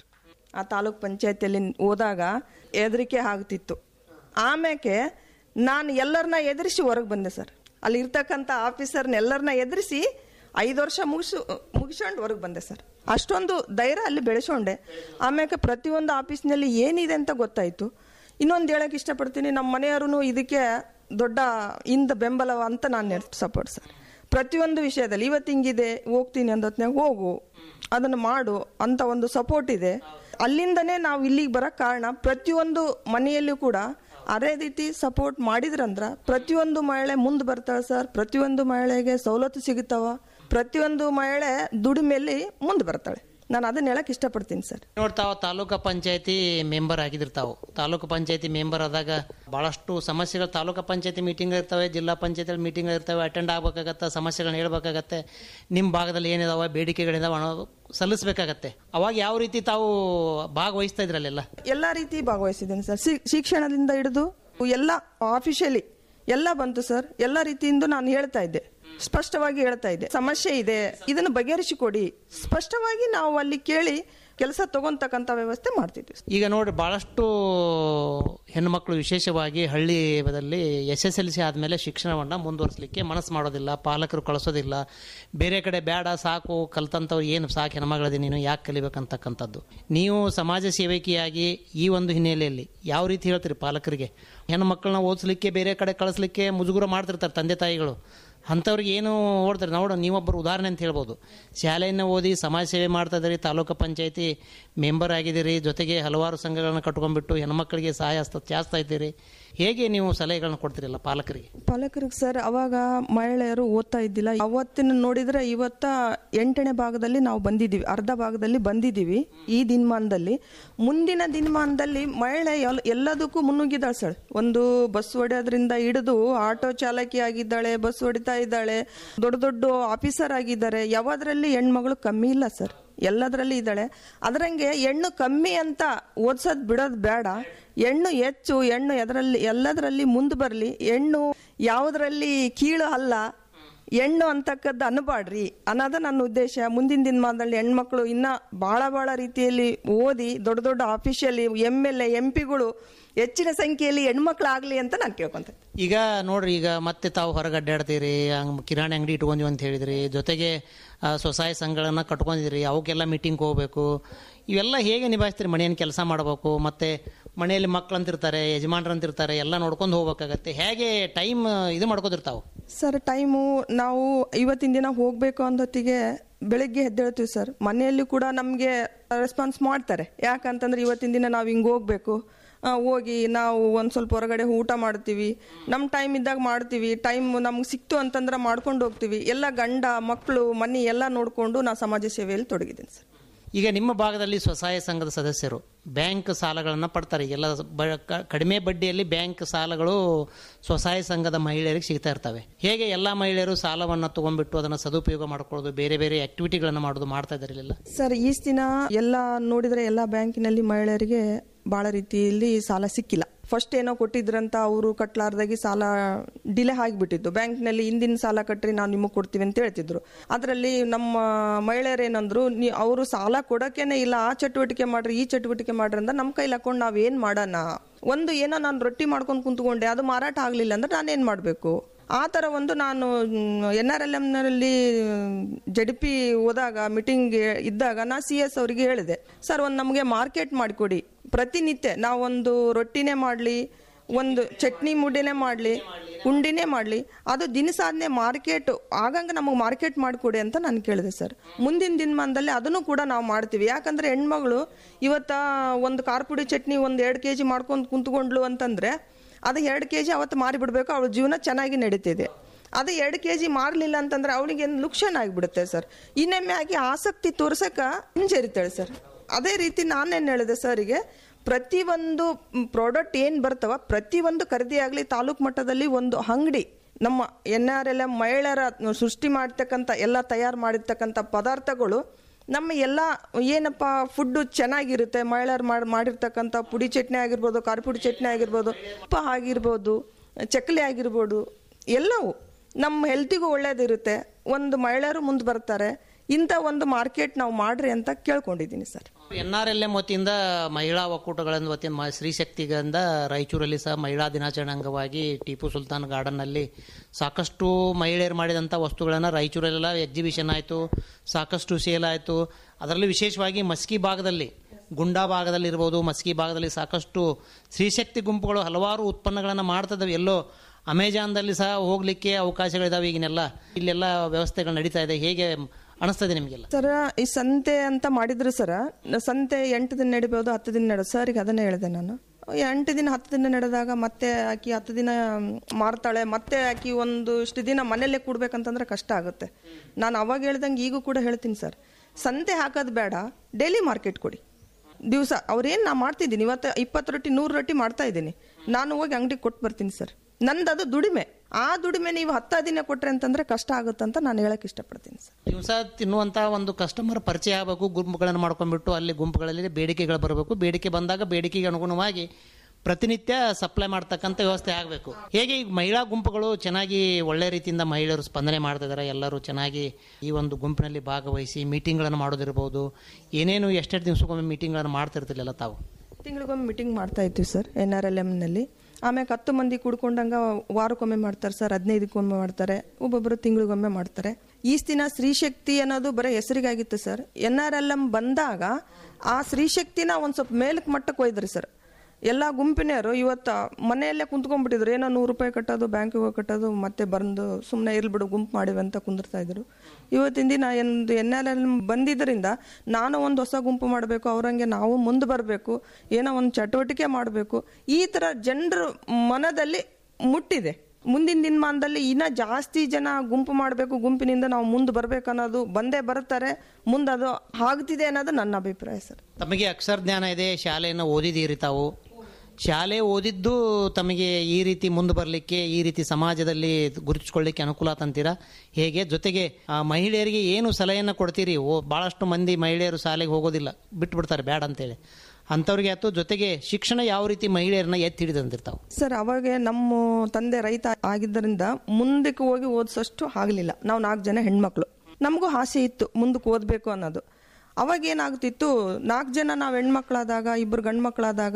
ಆ ತಾಲೂಕ್ ಪಂಚಾಯತಿಯಲ್ಲಿ ಹೋದಾಗ ಹೆದರಿಕೆ ಆಗ್ತಿತ್ತು ಆಮೇಲೆ ನಾನು ಎಲ್ಲರನ್ನ ಎದುರಿಸಿ ಹೊರಗೆ ಬಂದೆ ಸರ್ ಅಲ್ಲಿ ಇರ್ತಕ್ಕಂಥ ಆಫೀಸರ್ನ ಎಲ್ಲರನ್ನ ಎದುರಿಸಿ ಐದು ವರ್ಷ ಮುಗಿಸು ಮುಗಿಸ್ಕೊಂಡು ಹೊರಗೆ ಬಂದೆ ಸರ್ ಅಷ್ಟೊಂದು ಧೈರ್ಯ ಅಲ್ಲಿ ಬೆಳೆಸ್ಕೊಂಡೆ ಆಮೇಲೆ ಪ್ರತಿಯೊಂದು ಆಫೀಸ್ನಲ್ಲಿ ಏನಿದೆ ಅಂತ ಗೊತ್ತಾಯಿತು ಇನ್ನೊಂದು ಹೇಳಕ್ಕೆ ಇಷ್ಟಪಡ್ತೀನಿ ನಮ್ಮ ಮನೆಯವರು ಇದಕ್ಕೆ ದೊಡ್ಡ ಇಂದ ಬೆಂಬಲ ಅಂತ ನಾನು ಸಪೋರ್ಟ್ ಸರ್ ಪ್ರತಿಯೊಂದು ವಿಷಯದಲ್ಲಿ ಇವತ್ತು ಹಿಂಗಿದೆ ಹೋಗ್ತೀನಿ ಅಂದತ್ನಾಗ ಹೋಗು ಅದನ್ನು ಮಾಡು ಅಂತ ಒಂದು ಸಪೋರ್ಟ್ ಇದೆ ಅಲ್ಲಿಂದನೇ ನಾವು ಇಲ್ಲಿಗೆ ಬರೋಕ್ಕೆ ಕಾರಣ ಪ್ರತಿಯೊಂದು ಮನೆಯಲ್ಲೂ ಕೂಡ ಅದೇ ರೀತಿ ಸಪೋರ್ಟ್ ಮಾಡಿದ್ರಂದ್ರ ಪ್ರತಿಯೊಂದು ಮಹಿಳೆ ಮುಂದೆ ಬರ್ತಾಳೆ ಸರ್ ಪ್ರತಿಯೊಂದು ಮಹಿಳೆಗೆ ಸವಲತ್ತು ಸಿಗುತ್ತವ ಪ್ರತಿಯೊಂದು ಮಹಿಳೆ ದುಡಿಮೆಯಲ್ಲಿ ಮುಂದೆ ಬರ್ತಾಳೆ ನಾನು ಅದನ್ನ ಹೇಳಕ್ ಇಷ್ಟಪಡ್ತೀನಿ ಸರ್ ನೋಡ್ತಾವ ತಾಲೂಕು ಪಂಚಾಯತಿ ಮೆಂಬರ್ ಆಗಿದಿರ್ತಾವು ತಾಲೂಕು ಪಂಚಾಯತಿ ಮೆಂಬರ್ ಆದಾಗ ಬಹಳಷ್ಟು ಸಮಸ್ಯೆಗಳು ತಾಲೂಕು ಪಂಚಾಯತಿ ಮೀಟಿಂಗ್ ಇರ್ತವೆ ಜಿಲ್ಲಾ ಪಂಚಾಯತಿ ಮೀಟಿಂಗ್ ಇರ್ತವೆ ಅಟೆಂಡ್ ಆಗ್ಬೇಕಾಗತ್ತೆ ಸಮಸ್ಯೆಗಳನ್ನ ಹೇಳ್ಬೇಕಾಗತ್ತೆ ನಿಮ್ಮ ಭಾಗದಲ್ಲಿ ಏನಿದಾವೆ ಬೇಡಿಕೆಗಳಿದಾವೆ ಅನ್ನೋದು ಸಲ್ಲಿಸ್ಬೇಕಾಗತ್ತೆ ಅವಾಗ ಯಾವ ರೀತಿ ತಾವು ಭಾಗವಹಿಸ್ತಾ ಇದ್ರಲ್ಲೆಲ್ಲ ಎಲ್ಲ ರೀತಿ ಭಾಗವಹಿಸಿದ್ದೀನಿ ಸರ್ ಶಿ- ಶಿಕ್ಷಣದಿಂದ ಹಿಡಿದು ಎಲ್ಲ ಆಫಿಷಿಯಲಿ ಎಲ್ಲ ಬಂತು ಸರ್ ಎಲ್ಲ ರೀತಿಯಿಂದ ನಾನು ಹೇಳ್ತಾ ಇದ್ದೆ ಸ್ಪಷ್ಟವಾಗಿ ಹೇಳ್ತಾ ಇದ್ದೆ ಸಮಸ್ಯೆ ಇದೆ ಇದನ್ನು ಬಗೆಹರಿಸಿಕೊಡಿ ಸ್ಪಷ್ಟವಾಗಿ ನಾವು ಅಲ್ಲಿ ಕೇಳಿ ಕೆಲಸ ತಗೊಂತಕ್ಕಂಥ ವ್ಯವಸ್ಥೆ ಮಾಡ್ತಿದ್ವಿ ಈಗ ನೋಡ್ರಿ ಬಹಳಷ್ಟು ಹೆಣ್ಣುಮಕ್ಕಳು ವಿಶೇಷವಾಗಿ ಹಳ್ಳಿಯಲ್ಲಿ ಎಸ್ ಎಸ್ ಎಲ್ ಸಿ ಆದಮೇಲೆ ಶಿಕ್ಷಣವನ್ನು ಮುಂದುವರಿಸಲಿಕ್ಕೆ ಮನಸ್ಸು ಮಾಡೋದಿಲ್ಲ ಪಾಲಕರು ಕಳಿಸೋದಿಲ್ಲ ಬೇರೆ ಕಡೆ ಬೇಡ ಸಾಕು ಕಲ್ತಂಥವ್ರು ಏನು ಸಾಕು ಹೆಣ್ಮಗಳದಿ ನೀನು ಯಾಕೆ ಕಲಿಬೇಕಂತಕ್ಕಂಥದ್ದು ನೀವು ಸಮಾಜ ಸೇವಕಿಯಾಗಿ ಈ ಒಂದು ಹಿನ್ನೆಲೆಯಲ್ಲಿ ಯಾವ ರೀತಿ ಹೇಳ್ತೀರಿ ಪಾಲಕರಿಗೆ ಹೆಣ್ಣು ಮಕ್ಕಳನ್ನ ಓದಿಸ್ಲಿಕ್ಕೆ ಬೇರೆ ಕಡೆ ಕಳಿಸ್ಲಿಕ್ಕೆ ಮುಜುಗುರ ಮಾಡ್ತಿರ್ತಾರೆ ತಂದೆ ತಾಯಿಗಳು ಅಂಥವ್ರಿಗೆ ಏನು ಓಡ್ತಾರೆ ನೋಡು ನೀವೊಬ್ಬರು ಉದಾಹರಣೆ ಅಂತ ಹೇಳ್ಬೋದು ಶಾಲೆಯನ್ನು ಓದಿ ಸಮಾಜ ಸೇವೆ ಮಾಡ್ತಾ ಇದ್ದೀರಿ ತಾಲೂಕು ಪಂಚಾಯತಿ ಮೆಂಬರ್ ಆಗಿದ್ದೀರಿ ಜೊತೆಗೆ ಹಲವಾರು ಸಂಘಗಳನ್ನ ಕಟ್ಕೊಂಡ್ಬಿಟ್ಟು ಹೆಣ್ಮಕ್ಳಿಗೆ ಸಹಾಯ ಹಸ್ತ ಚಾಚ್ತಾ ಇದ್ದೀರಿ ಹೇಗೆ ನೀವು ಸಲಹೆಗಳನ್ನ ಕೊಡ್ತೀರಲ್ಲ ಪಾಲಕರಿಗೆ ಪಾಲಕರಿಗೆ ಸರ್ ಅವಾಗ ಮಹಿಳೆಯರು ಓದ್ತಾ ಇದ್ದಿಲ್ಲ ಅವತ್ತಿನ ನೋಡಿದ್ರೆ ಇವತ್ತ ಎಂಟನೇ ಭಾಗದಲ್ಲಿ ನಾವು ಬಂದಿದ್ದೀವಿ ಅರ್ಧ ಭಾಗದಲ್ಲಿ ಬಂದಿದ್ದೀವಿ ಈ ದಿನಮಾನದಲ್ಲಿ ಮುಂದಿನ ದಿನಮಾನದಲ್ಲಿ ಮಹಿಳೆ ಎಲ್- ಎಲ್ಲದಕ್ಕೂ ಮುನ್ನುಗ್ಗಿದ್ದಾಳೆ ಸರ್ ಒಂದು ಬಸ್ ಹೊಡೆಯೋದ್ರಿಂದ ಹಿಡಿದು ಆಟೋ ಚಾಲಕಿ ಆಗಿದ್ದಾಳೆ ಬಸ್ ಹೊಡಿತಾ ಇದ್ದಾಳೆ ದೊಡ್ಡ ದೊಡ್ಡ ಆಫೀಸರ್ ಆಗಿದ್ದಾರೆ ಯಾವ್ದ್ರಲ್ಲಿ ಹೆಣ್ಮಗಳು ಕಮ್ಮಿ ಇಲ್ಲ ಸರ್ ಎಲ್ಲದರಲ್ಲಿ ಇದ್ದಾಳೆ ಅದರಂಗೆ ಹೆಣ್ಣು ಕಮ್ಮಿ ಅಂತ ಓದ್ಸೋದ್ ಬಿಡೋದು ಬೇಡ ಹೆಣ್ಣು ಹೆಚ್ಚು ಹೆಣ್ಣು ಎದರಲ್ಲಿ ಎಲ್ಲದರಲ್ಲಿ ಮುಂದೆ ಬರಲಿ ಹೆಣ್ಣು ಯಾವುದರಲ್ಲಿ ಕೀಳು ಅಲ್ಲ ಹೆಣ್ಣು ಅಂತಕ್ಕದ್ದು ಅನ್ಬಾಡ್ರಿ ಅನ್ನೋದ ನನ್ನ ಉದ್ದೇಶ ಮುಂದಿನ ದಿನಮಾನದಲ್ಲಿ ಹೆಣ್ಮಕ್ಳು ಇನ್ನ ಬಹಳ ಬಹಳ ರೀತಿಯಲ್ಲಿ ಓದಿ ದೊಡ್ಡ ದೊಡ್ಡ officially M L A M ಪಿಗಳು ಹೆಚ್ಚಿನ ಸಂಖ್ಯೆಯಲ್ಲಿ ಹೆಣ್ಮಕ್ಳು ಆಗಲಿ ಅಂತ ನಾನು ಕೇಳ್ಕೊಂತ ಈಗ ನೋಡ್ರಿ ಈಗ ಮತ್ತೆ ತಾವು ಹೊರಗೆ ಅಡ್ಡಾಡ್ತೀರಿ ಹಂಗ್ ಕಿರಾಣಿ ಅಂಗಡಿ ಇಟ್ಕೊಂತೀವಿ ಅಂತ ಹೇಳಿದ್ರಿ ಜೊತೆಗೆ ಆ, ಸ್ವಸಹಾಯ ಸಂಘಗಳನ್ನ ಕಟ್ಕೊಂಡಿದ್ರಿ ಅವಕ್ಕೆಲ್ಲ ಮೀಟಿಂಗ್ ಹೋಗ್ಬೇಕು ಇವೆಲ್ಲ ಹೇಗೆ ನಿಭಾಯಿಸ್ತೀರಿ ಮನೆಯನ್ನು ಕೆಲಸ ಮಾಡಬೇಕು ಮತ್ತೆ ಮನೆಯಲ್ಲಿ ಮಕ್ಳು ಅಂತಿರ್ತಾರೆ ಯಜಮಾನ್ರು ಅಂತಿರ್ತಾರೆ ಎಲ್ಲ ನೋಡ್ಕೊಂಡು ಹೋಗ್ಬೇಕಾಗತ್ತೆ ಹೇಗೆ ಟೈಮ್ ಇದು ಮಾಡ್ಕೋದಿರ್ತಾವೆ ಸರ್ ಟೈಮು ನಾವು ಇವತ್ತಿನ ದಿನ ಹೋಗಬೇಕು ಅನ್ನೋತ್ತಿಗೆ ಬೆಳಿಗ್ಗೆ ಎದ್ದೇಳ್ತೀವಿ ಸರ್ ಮನೆಯಲ್ಲಿ ಕೂಡ ನಮಗೆ ರೆಸ್ಪಾನ್ಸ್ ಮಾಡ್ತಾರೆ ಯಾಕಂತಂದ್ರೆ ಇವತ್ತಿನ ದಿನ ನಾವು ಹಿಂಗೆ ಹೋಗ್ಬೇಕು ಆ, ಹೋಗಿ ನಾವು ಒಂದು ಸ್ವಲ್ಪ ಹೊರಗಡೆ ಊಟ ಮಾಡ್ತೀವಿ ನಮ್ಮ ಟೈಮ್ ಇದ್ದಾಗ ಮಾಡ್ತೀವಿ ಟೈಮ್ ನಮ್ಗೆ ಸಿಕ್ತು ಅಂತಂದ್ರೆ ಮಾಡ್ಕೊಂಡು ಹೋಗ್ತೀವಿ ಎಲ್ಲ ಗಂಡ ಮಕ್ಕಳು ಮನೆ ಎಲ್ಲ ನೋಡಿಕೊಂಡು ನಾ ಸಮಾಜ ಸೇವೆಯಲ್ಲಿ ತೊಡಗಿದ್ದೀನಿ ಸರ್ ಈಗ ನಿಮ್ಮ ಭಾಗದಲ್ಲಿ ಸ್ವಸಹಾಯ ಸಂಘದ ಸದಸ್ಯರು ಬ್ಯಾಂಕ್ ಸಾಲಗಳನ್ನು ಪಡ್ತಾರೆ ಎಲ್ಲ ಬ ಕ- ಕಡಿಮೆ ಬಡ್ಡಿಯಲ್ಲಿ ಬ್ಯಾಂಕ್ ಸಾಲಗಳು ಸ್ವಸಹಾಯ ಸಂಘದ ಮಹಿಳೆಯರಿಗೆ ಸಿಗ್ತಾ ಇರ್ತವೆ ಹೇಗೆ ಎಲ್ಲ ಮಹಿಳೆಯರು ಸಾಲವನ್ನು ತಗೊಂಡ್ಬಿಟ್ಟು ಅದನ್ನು ಸದುಪಯೋಗ ಮಾಡ್ಕೊಳ್ಳೋದು ಬೇರೆ ಬೇರೆ ಆಕ್ಟಿವಿಟಿಗಳನ್ನು ಮಾಡೋದು ಮಾಡ್ತಾ ಇದ್ದಾರೆ ಇಲ್ಲೆಲ್ಲ ಸರ್ ಈ ದಿನ ಎಲ್ಲ ನೋಡಿದ್ರೆ ಎಲ್ಲ ಬ್ಯಾಂಕಿನಲ್ಲಿ ಮಹಿಳೆಯರಿಗೆ ಭಾಳ ರೀತಿಯಲ್ಲಿ ಸಾಲ ಸಿಕ್ಕಿಲ್ಲ ಫಸ್ಟ್ ಏನೋ ಕೊಟ್ಟಿದ್ರಂತ ಅವರು ಕಟ್ಲಾರ್ದಾಗಿ ಸಾಲ ಡಿಲೇ ಆಗಿಬಿಟ್ಟಿದ್ದು ಬ್ಯಾಂಕ್ನಲ್ಲಿ ಹಿಂದಿನ ಸಾಲ ಕಟ್ರಿ ನಾವು ನಿಮಗೆ ಕೊಡ್ತೀವಿ ಅಂತ ಹೇಳ್ತಿದ್ರು ಅದರಲ್ಲಿ ನಮ್ಮ ಮಹಿಳೆಯರು ಏನಂದ್ರು ನೀ ಅವರು ಸಾಲ ಕೊಡೋಕೇನೆ ಇಲ್ಲ ಆ ಚಟುವಟಿಕೆ ಮಾಡ್ರಿ ಈ ಚಟುವಟಿಕೆ ಮಾಡ್ರಿ ಅಂತ ನಮ್ಮ ಕೈಲಿ ಹಾಕೊಂಡು ನಾವೇನು ಮಾಡೋಣ ಒಂದು ಏನೋ ನಾನು ರೊಟ್ಟಿ ಮಾಡ್ಕೊಂಡು ಕುಂತ್ಕೊಂಡೆ ಅದು ಮಾರಾಟ ಆಗಲಿಲ್ಲ ಅಂದ್ರೆ ನಾನೇನು ಮಾಡಬೇಕು ಆ ಥರ ಒಂದು ನಾನು ಎನ್ ಆರ್ ಎಲ್ ಎಮ್ನಲ್ಲಿ ಜಡಿಪಿ ಹೋದಾಗ ಮೀಟಿಂಗ್ ಇದ್ದಾಗ ನಾ ಸಿ ಎಸ್ ಅವರಿಗೆ ಹೇಳಿದೆ ಸರ್ ಒಂದು ನಮಗೆ ಮಾರ್ಕೆಟ್ ಮಾಡಿಕೊಡಿ ಪ್ರತಿನಿತ್ಯ ನಾವೊಂದು ರೊಟ್ಟಿನೇ ಮಾಡಲಿ ಒಂದು ಚಟ್ನಿ ಮುಡ್ಡಿನೇ ಮಾಡಲಿ ಉಂಡಿನೇ ಮಾಡಲಿ ಅದು ದಿನಸಾಧನೆ ಮಾರ್ಕೆಟ್ ಆಗಂಗ ನಮಗೆ ಮಾರ್ಕೆಟ್ ಮಾಡಿಕೊಡಿ ಅಂತ ನಾನು ಕೇಳಿದೆ ಸರ್ ಮುಂದಿನ ದಿನಮಾನದಲ್ಲಿ ಅದನ್ನು ಕೂಡ ನಾವು ಮಾಡ್ತೀವಿ ಯಾಕಂದ್ರೆ ಹೆಣ್ಮಗಳು ಇವತ್ತ ಒಂದು ಖಾರ ಪುಡಿ ಚಟ್ನಿ ಒಂದು ಎರಡು ಕೆ ಜಿ ಮಾಡ್ಕೊಂಡು ಕುಂತ್ಕೊಂಡ್ಲು ಅಂತಂದ್ರೆ ಅದು ಎರಡು ಕೆ ಜಿ ಅವತ್ತು ಮಾರಿಬಿಡ್ಬೇಕು ಅವಳ ಜೀವನ ಚೆನ್ನಾಗಿ ನಡೀತಿದೆ ಅದು ಎರಡು ಕೆ ಜಿ ಮಾರಲಿಲ್ಲ ಅಂತಂದ್ರೆ ಅವಳಿಗೆ ಲುಕ್ಷನ್ ಆಗಿಬಿಡುತ್ತೆ ಸರ್ ಇನ್ನೊಮ್ಮೆ ಆಗಿ ಆಸಕ್ತಿ ತೋರ್ಸಕ ಹಿಂಜರಿತಾಳೆ ಸರ್ ಅದೇ ರೀತಿ ನಾನೇನು ಹೇಳಿದೆ ಸರಿಗೆ ಪ್ರತಿಯೊಂದು ಪ್ರಾಡಕ್ಟ್ ಏನು ಬರ್ತಾವ ಪ್ರತಿಯೊಂದು ಖರೀದಿ ಆಗಲಿ ತಾಲೂಕು ಮಟ್ಟದಲ್ಲಿ ಒಂದು ಅಂಗಡಿ ನಮ್ಮ ಎನ್ ಆರ್ ಎಲ್ ಎಂ ಮಹಿಳೆಯರ ಸೃಷ್ಟಿ ಮಾಡ್ತಕ್ಕಂಥ ಎಲ್ಲ ತಯಾರು ಮಾಡಿರ್ತಕ್ಕಂಥ ಪದಾರ್ಥಗಳು ನಮ್ಮ ಎಲ್ಲ ಏನಪ್ಪ ಫುಡ್ಡು ಚೆನ್ನಾಗಿರುತ್ತೆ ಮಹಿಳೆಯರು ಮಾಡಿ ಮಾಡಿರ್ತಕ್ಕಂಥ ಪುಡಿ ಚಟ್ನಿ ಆಗಿರ್ಬೋದು ಖಾರ ಪುಡಿ ಚಟ್ನಿ ಆಗಿರ್ಬೋದು ಉಪ್ಪ ಆಗಿರ್ಬೋದು ಚಕ್ಕಲಿ ಆಗಿರ್ಬೋದು ಎಲ್ಲವೂ ನಮ್ಮ ಹೆಲ್ತಿಗೂ ಒಳ್ಳೇದಿರುತ್ತೆ ಒಂದು ಮಹಿಳೆಯರು ಮುಂದೆ ಬರ್ತಾರೆ ಇಂಥ ಒಂದು ಮಾರ್ಕೆಟ್ ನಾವು ಮಾಡ್ರಿ ಅಂತ ಕೇಳ್ಕೊಂಡಿದ್ದೀನಿ sir N R L M ವತಿಯಿಂದ ಮಹಿಳಾ ಒಕ್ಕೂಟಗಳಿಂದ ವತಿಯಿಂದ ಮ- ಸ್ತ್ರೀಶಕ್ತಿಗಳಿಂದ ರಾಯಚೂರಲ್ಲಿ ಸಹ ಮಹಿಳಾ ದಿನಾಚರಣೆ ಅಂಗವಾಗಿ ಟಿಪ್ಪು ಸುಲ್ತಾನ್ ಗಾರ್ಡನ್ನಲ್ಲಿ ಸಾಕಷ್ಟು ಮಹಿಳೆಯರು ಮಾಡಿದಂಥ ವಸ್ತುಗಳನ್ನು ರಾಯಚೂರಲ್ಲೆಲ್ಲ ಎಕ್ಸಿಬಿಷನ್ ಆಯಿತು ಸಾಕಷ್ಟು ಸೇಲ್ ಆಯಿತು ಅದರಲ್ಲಿ ವಿಶೇಷವಾಗಿ ಮಸ್ಕಿ ಭಾಗದಲ್ಲಿ ಗುಂಡಾ ಭಾಗದಲ್ಲಿ ಇರ್ಬೋದು ಮಸ್ಕಿ ಭಾಗದಲ್ಲಿ ಸಾಕಷ್ಟು ಸ್ತ್ರೀಶಕ್ತಿ ಗುಂಪುಗಳು ಹಲವಾರು ಉತ್ಪನ್ನಗಳನ್ನು ಮಾಡ್ತಿದ್ದಾವೆ ಎಲ್ಲೋ ಅಮೆಜಾನ್ದಲ್ಲಿ ಸಹ ಹೋಗಲಿಕ್ಕೆ ಅವಕಾಶಗಳಿದಾವೆ ಈಗಿನೆಲ್ಲ ಇಲ್ಲೆಲ್ಲ ವ್ಯವಸ್ಥೆಗಳು ನಡೀತಾ ಇದೆ ಹೇಗೆ ಅನಿಸ್ತದೆ ನಿಮಗೆಲ್ಲ ಸರ್ ಈ ಸಂತೆ ಅಂತ ಮಾಡಿದ್ರು ಸರ ಸಂತೆ ಎಂಟು ದಿನ ನಡಿಬೋದು ಹತ್ತು ದಿನ ನಡೋದು ಸರ್ ಈಗ ಅದನ್ನೇ ಹೇಳಿದೆ ನಾನು ಎಂಟು ದಿನ ಹತ್ತು ದಿನ ನಡೆದಾಗ ಮತ್ತೆ ಆಕಿ ಹತ್ತು ದಿನ ಮಾರ್ತಾಳೆ ಮತ್ತೆ ಆಕಿ ಒಂದು ಇಷ್ಟು ದಿನ ಮನೆಯಲ್ಲೇ ಕೂಡ್ಬೇಕಂತಂದ್ರೆ ಕಷ್ಟ ಆಗುತ್ತೆ ನಾನು ಅವಾಗ ಹೇಳ್ದಂಗೆ ಈಗೂ ಕೂಡ ಹೇಳ್ತೀನಿ ಸರ್ ಸಂತೆ ಹಾಕೋದು ಬೇಡ ಡೈಲಿ ಮಾರ್ಕೆಟ್ ಕೊಡಿ ದಿವಸ ಅವ್ರೇನು ನಾ ಮಾಡ್ತಿದ್ದೀನಿ ಇವತ್ತು ಇಪ್ಪತ್ತು ರೊಟ್ಟಿ ನೂರು ರೊಟ್ಟಿ ಮಾಡ್ತಾ ಇದ್ದೀನಿ ನಾನು ಹೋಗಿ ಅಂಗಡಿಗೆ ಕೊಟ್ಟು ಬರ್ತೀನಿ ಸರ್ ನಂದು ಅದು ದುಡಿಮೆ ಆ ದುಡಿಮೆ ನೀವು ಹತ್ತ ದಿನ ಕೊಟ್ರೆ ಅಂತಂದ್ರೆ ಕಷ್ಟ ಆಗುತ್ತಂತ ನಾನು ಹೇಳಕ್ ಇಷ್ಟಪಡ್ತೀನಿ ಸರ್ ದಿವಸ ತಿನ್ನುವಂಥ ಒಂದು ಕಸ್ಟಮರ್ ಪರಿಚಯ ಆಗಬೇಕು ಗುಂಪುಗಳನ್ನು ಮಾಡ್ಕೊಂಡ್ಬಿಟ್ಟು ಅಲ್ಲಿ ಗುಂಪುಗಳಲ್ಲಿ ಬೇಡಿಕೆಗಳು ಬರಬೇಕು ಬೇಡಿಕೆ ಬಂದಾಗ ಬೇಡಿಕೆಗೆ ಅನುಗುಣವಾಗಿ ಪ್ರತಿನಿತ್ಯ ಸಪ್ಲೈ ಮಾಡ್ತಕ್ಕಂಥ ವ್ಯವಸ್ಥೆ ಆಗಬೇಕು ಹೇಗೆ ಈಗ ಮಹಿಳಾ ಗುಂಪುಗಳು ಚೆನ್ನಾಗಿ ಒಳ್ಳೆ ರೀತಿಯಿಂದ ಮಹಿಳೆಯರು ಸ್ಪಂದನೆ ಮಾಡ್ತಾ ಇದ್ದಾರೆ ಎಲ್ಲರೂ ಚೆನ್ನಾಗಿ ಈ ಒಂದು ಗುಂಪಿನಲ್ಲಿ ಭಾಗವಹಿಸಿ ಮೀಟಿಂಗ್ಗಳನ್ನು ಮಾಡೋದಿರ್ಬೋದು ಏನೇನು ಎಷ್ಟೆಷ್ಟು ದಿವಸಕ್ಕೊಮ್ಮೆ ಮೀಟಿಂಗ್ಗಳನ್ನು ಮಾಡ್ತಿರ್ತಿರ್ಲಿಲ್ಲ ತಾವು ತಿಂಗಳಿಗೊಮ್ಮೆ ಮೀಟಿಂಗ್ ಮಾಡ್ತಾ ಇದ್ವಿ ಸರ್ ಎನ್ ಆರ್ ಎಲ್ ಎಮ್ನಲ್ಲಿ ಆಮ್ಯಾಗ ಹತ್ತು ಮಂದಿ ಕೂಡ್ಕೊಂಡಂಗ ವಾರಕ್ಕೊಮ್ಮೆ ಮಾಡ್ತಾರೆ ಸರ್ ಹದಿನೈದಕ್ಕೊಮ್ಮೆ ಮಾಡ್ತಾರೆ ಒಬ್ಬೊಬ್ಬರು ತಿಂಗಳಿಗೊಮ್ಮೆ ಮಾಡ್ತಾರೆ ಈ ದಿನ ಸ್ತ್ರೀಶಕ್ತಿ ಅನ್ನೋದು ಬರೀ ಹೆಸರಿಗಾಗಿತ್ತು sir N R L M ಬಂದಾಗ ಆ ಸ್ತ್ರೀಶಕ್ತಿನ ಒಂದು ಸ್ವಲ್ಪ ಮೇಲಕ್ಕೆ ಮಟ್ಟಕ್ಕೆ ಒಯ್ದ್ರಿ ಸರ್ ಎಲ್ಲ ಗುಂಪಿನಿಯರು ಇವತ್ತು ಮನೆಯಲ್ಲೇ ಕುಂತ್ಕೊಂಡ್ಬಿಟ್ಟಿದ್ರು ಏನೋ ನೂರು ರೂಪಾಯಿ ಕಟ್ಟೋದು ಬ್ಯಾಂಕಿಗೆ ಹೋಗಿ ಕಟ್ಟೋದು ಮತ್ತೆ ಬಂದು ಸುಮ್ಮನೆ ಇರ್ಬಿಡು ಗುಂಪು ಮಾಡಿವೆ ಅಂತ ಕುಂದಿರ್ತಾ ಇದ್ರು ಇವತ್ತಿನ ದಿನ ಒಂದು ಎನ್ ಎಲ್ ಎಲ್ ಬಂದಿದ್ದರಿಂದ ನಾನು ಒಂದು ಹೊಸ ಗುಂಪು ಮಾಡಬೇಕು ಅವರಂಗೆ ನಾವು ಮುಂದೆ ಬರಬೇಕು ಏನೋ ಒಂದು ಚಟುವಟಿಕೆ ಮಾಡಬೇಕು ಈ ಥರ ಜನರ ಮನದಲ್ಲಿ ಮುಟ್ಟಿದೆ ಮುಂದಿನ ದಿನಮಾನದಲ್ಲಿ ಇನ್ನ ಜಾಸ್ತಿ ಜನ ಗುಂಪು ಮಾಡಬೇಕು ಗುಂಪಿನಿಂದ ನಾವು ಮುಂದೆ ಬರ್ಬೇಕು ಅನ್ನೋದು ಬಂದೇ ಬರ್ತಾರೆ ಮುಂದೆ ಅದು ಆಗ್ತಿದೆ ಅನ್ನೋದು ನನ್ನ ಅಭಿಪ್ರಾಯ ಸರ್ ತಮಗೆ ಅಕ್ಷರ ಜ್ಞಾನ ಇದೆ ಶಾಲೆಯನ್ನು ಓದಿದ್ದೀರಿ ತಾವು ಶಾಲೆ ಓದಿದ್ದು ತಮಗೆ ಈ ರೀತಿ ಮುಂದೆ ಬರಲಿಕ್ಕೆ ಈ ರೀತಿ ಸಮಾಜದಲ್ಲಿ ಗುರುತಿಸ್ಕೊಳ್ಳಿಕ್ಕೆ ಅನುಕೂಲ ತಂತೀರಾ ಹೇಗೆ ಜೊತೆಗೆ ಆ ಮಹಿಳೆಯರಿಗೆ ಏನು ಸಲಹೆಯನ್ನು ಕೊಡ್ತೀರಿ ಓ ಭಾಳಷ್ಟು ಮಂದಿ ಮಹಿಳೆಯರು ಶಾಲೆಗೆ ಹೋಗೋದಿಲ್ಲ ಬಿಟ್ಟು ಬಿಡ್ತಾರೆ ಬ್ಯಾಡ ಅಂತೇಳಿ ಅಂಥವ್ರಿಗೆ ಆಯ್ತು ಜೊತೆಗೆ ಶಿಕ್ಷಣ ಯಾವ ರೀತಿ ಮಹಿಳೆಯರನ್ನ ಎತ್ತಿ ಹಿಡಿದಂತಿರ್ತಾವೆ ಸರ್ ಅವಾಗ ನಮ್ಮ ತಂದೆ ರೈತ ಆಗಿದ್ದರಿಂದ ಮುಂದಕ್ಕೆ ಹೋಗಿ ಓದಿಸೋಷ್ಟು ಆಗಲಿಲ್ಲ ನಾವು ನಾಲ್ಕು ಜನ ಹೆಣ್ಮಕ್ಳು ನಮಗೂ ಆಸೆ ಇತ್ತು ಮುಂದಕ್ಕೆ ಓದಬೇಕು ಅನ್ನೋದು ಅವಾಗ ಏನಾಗ್ತಿತ್ತು ನಾಲ್ಕು ಜನ ನಾವು ಹೆಣ್ಮಕ್ಳಾದಾಗ ಇಬ್ಬರು ಗಂಡು ಮಕ್ಕಳಾದಾಗ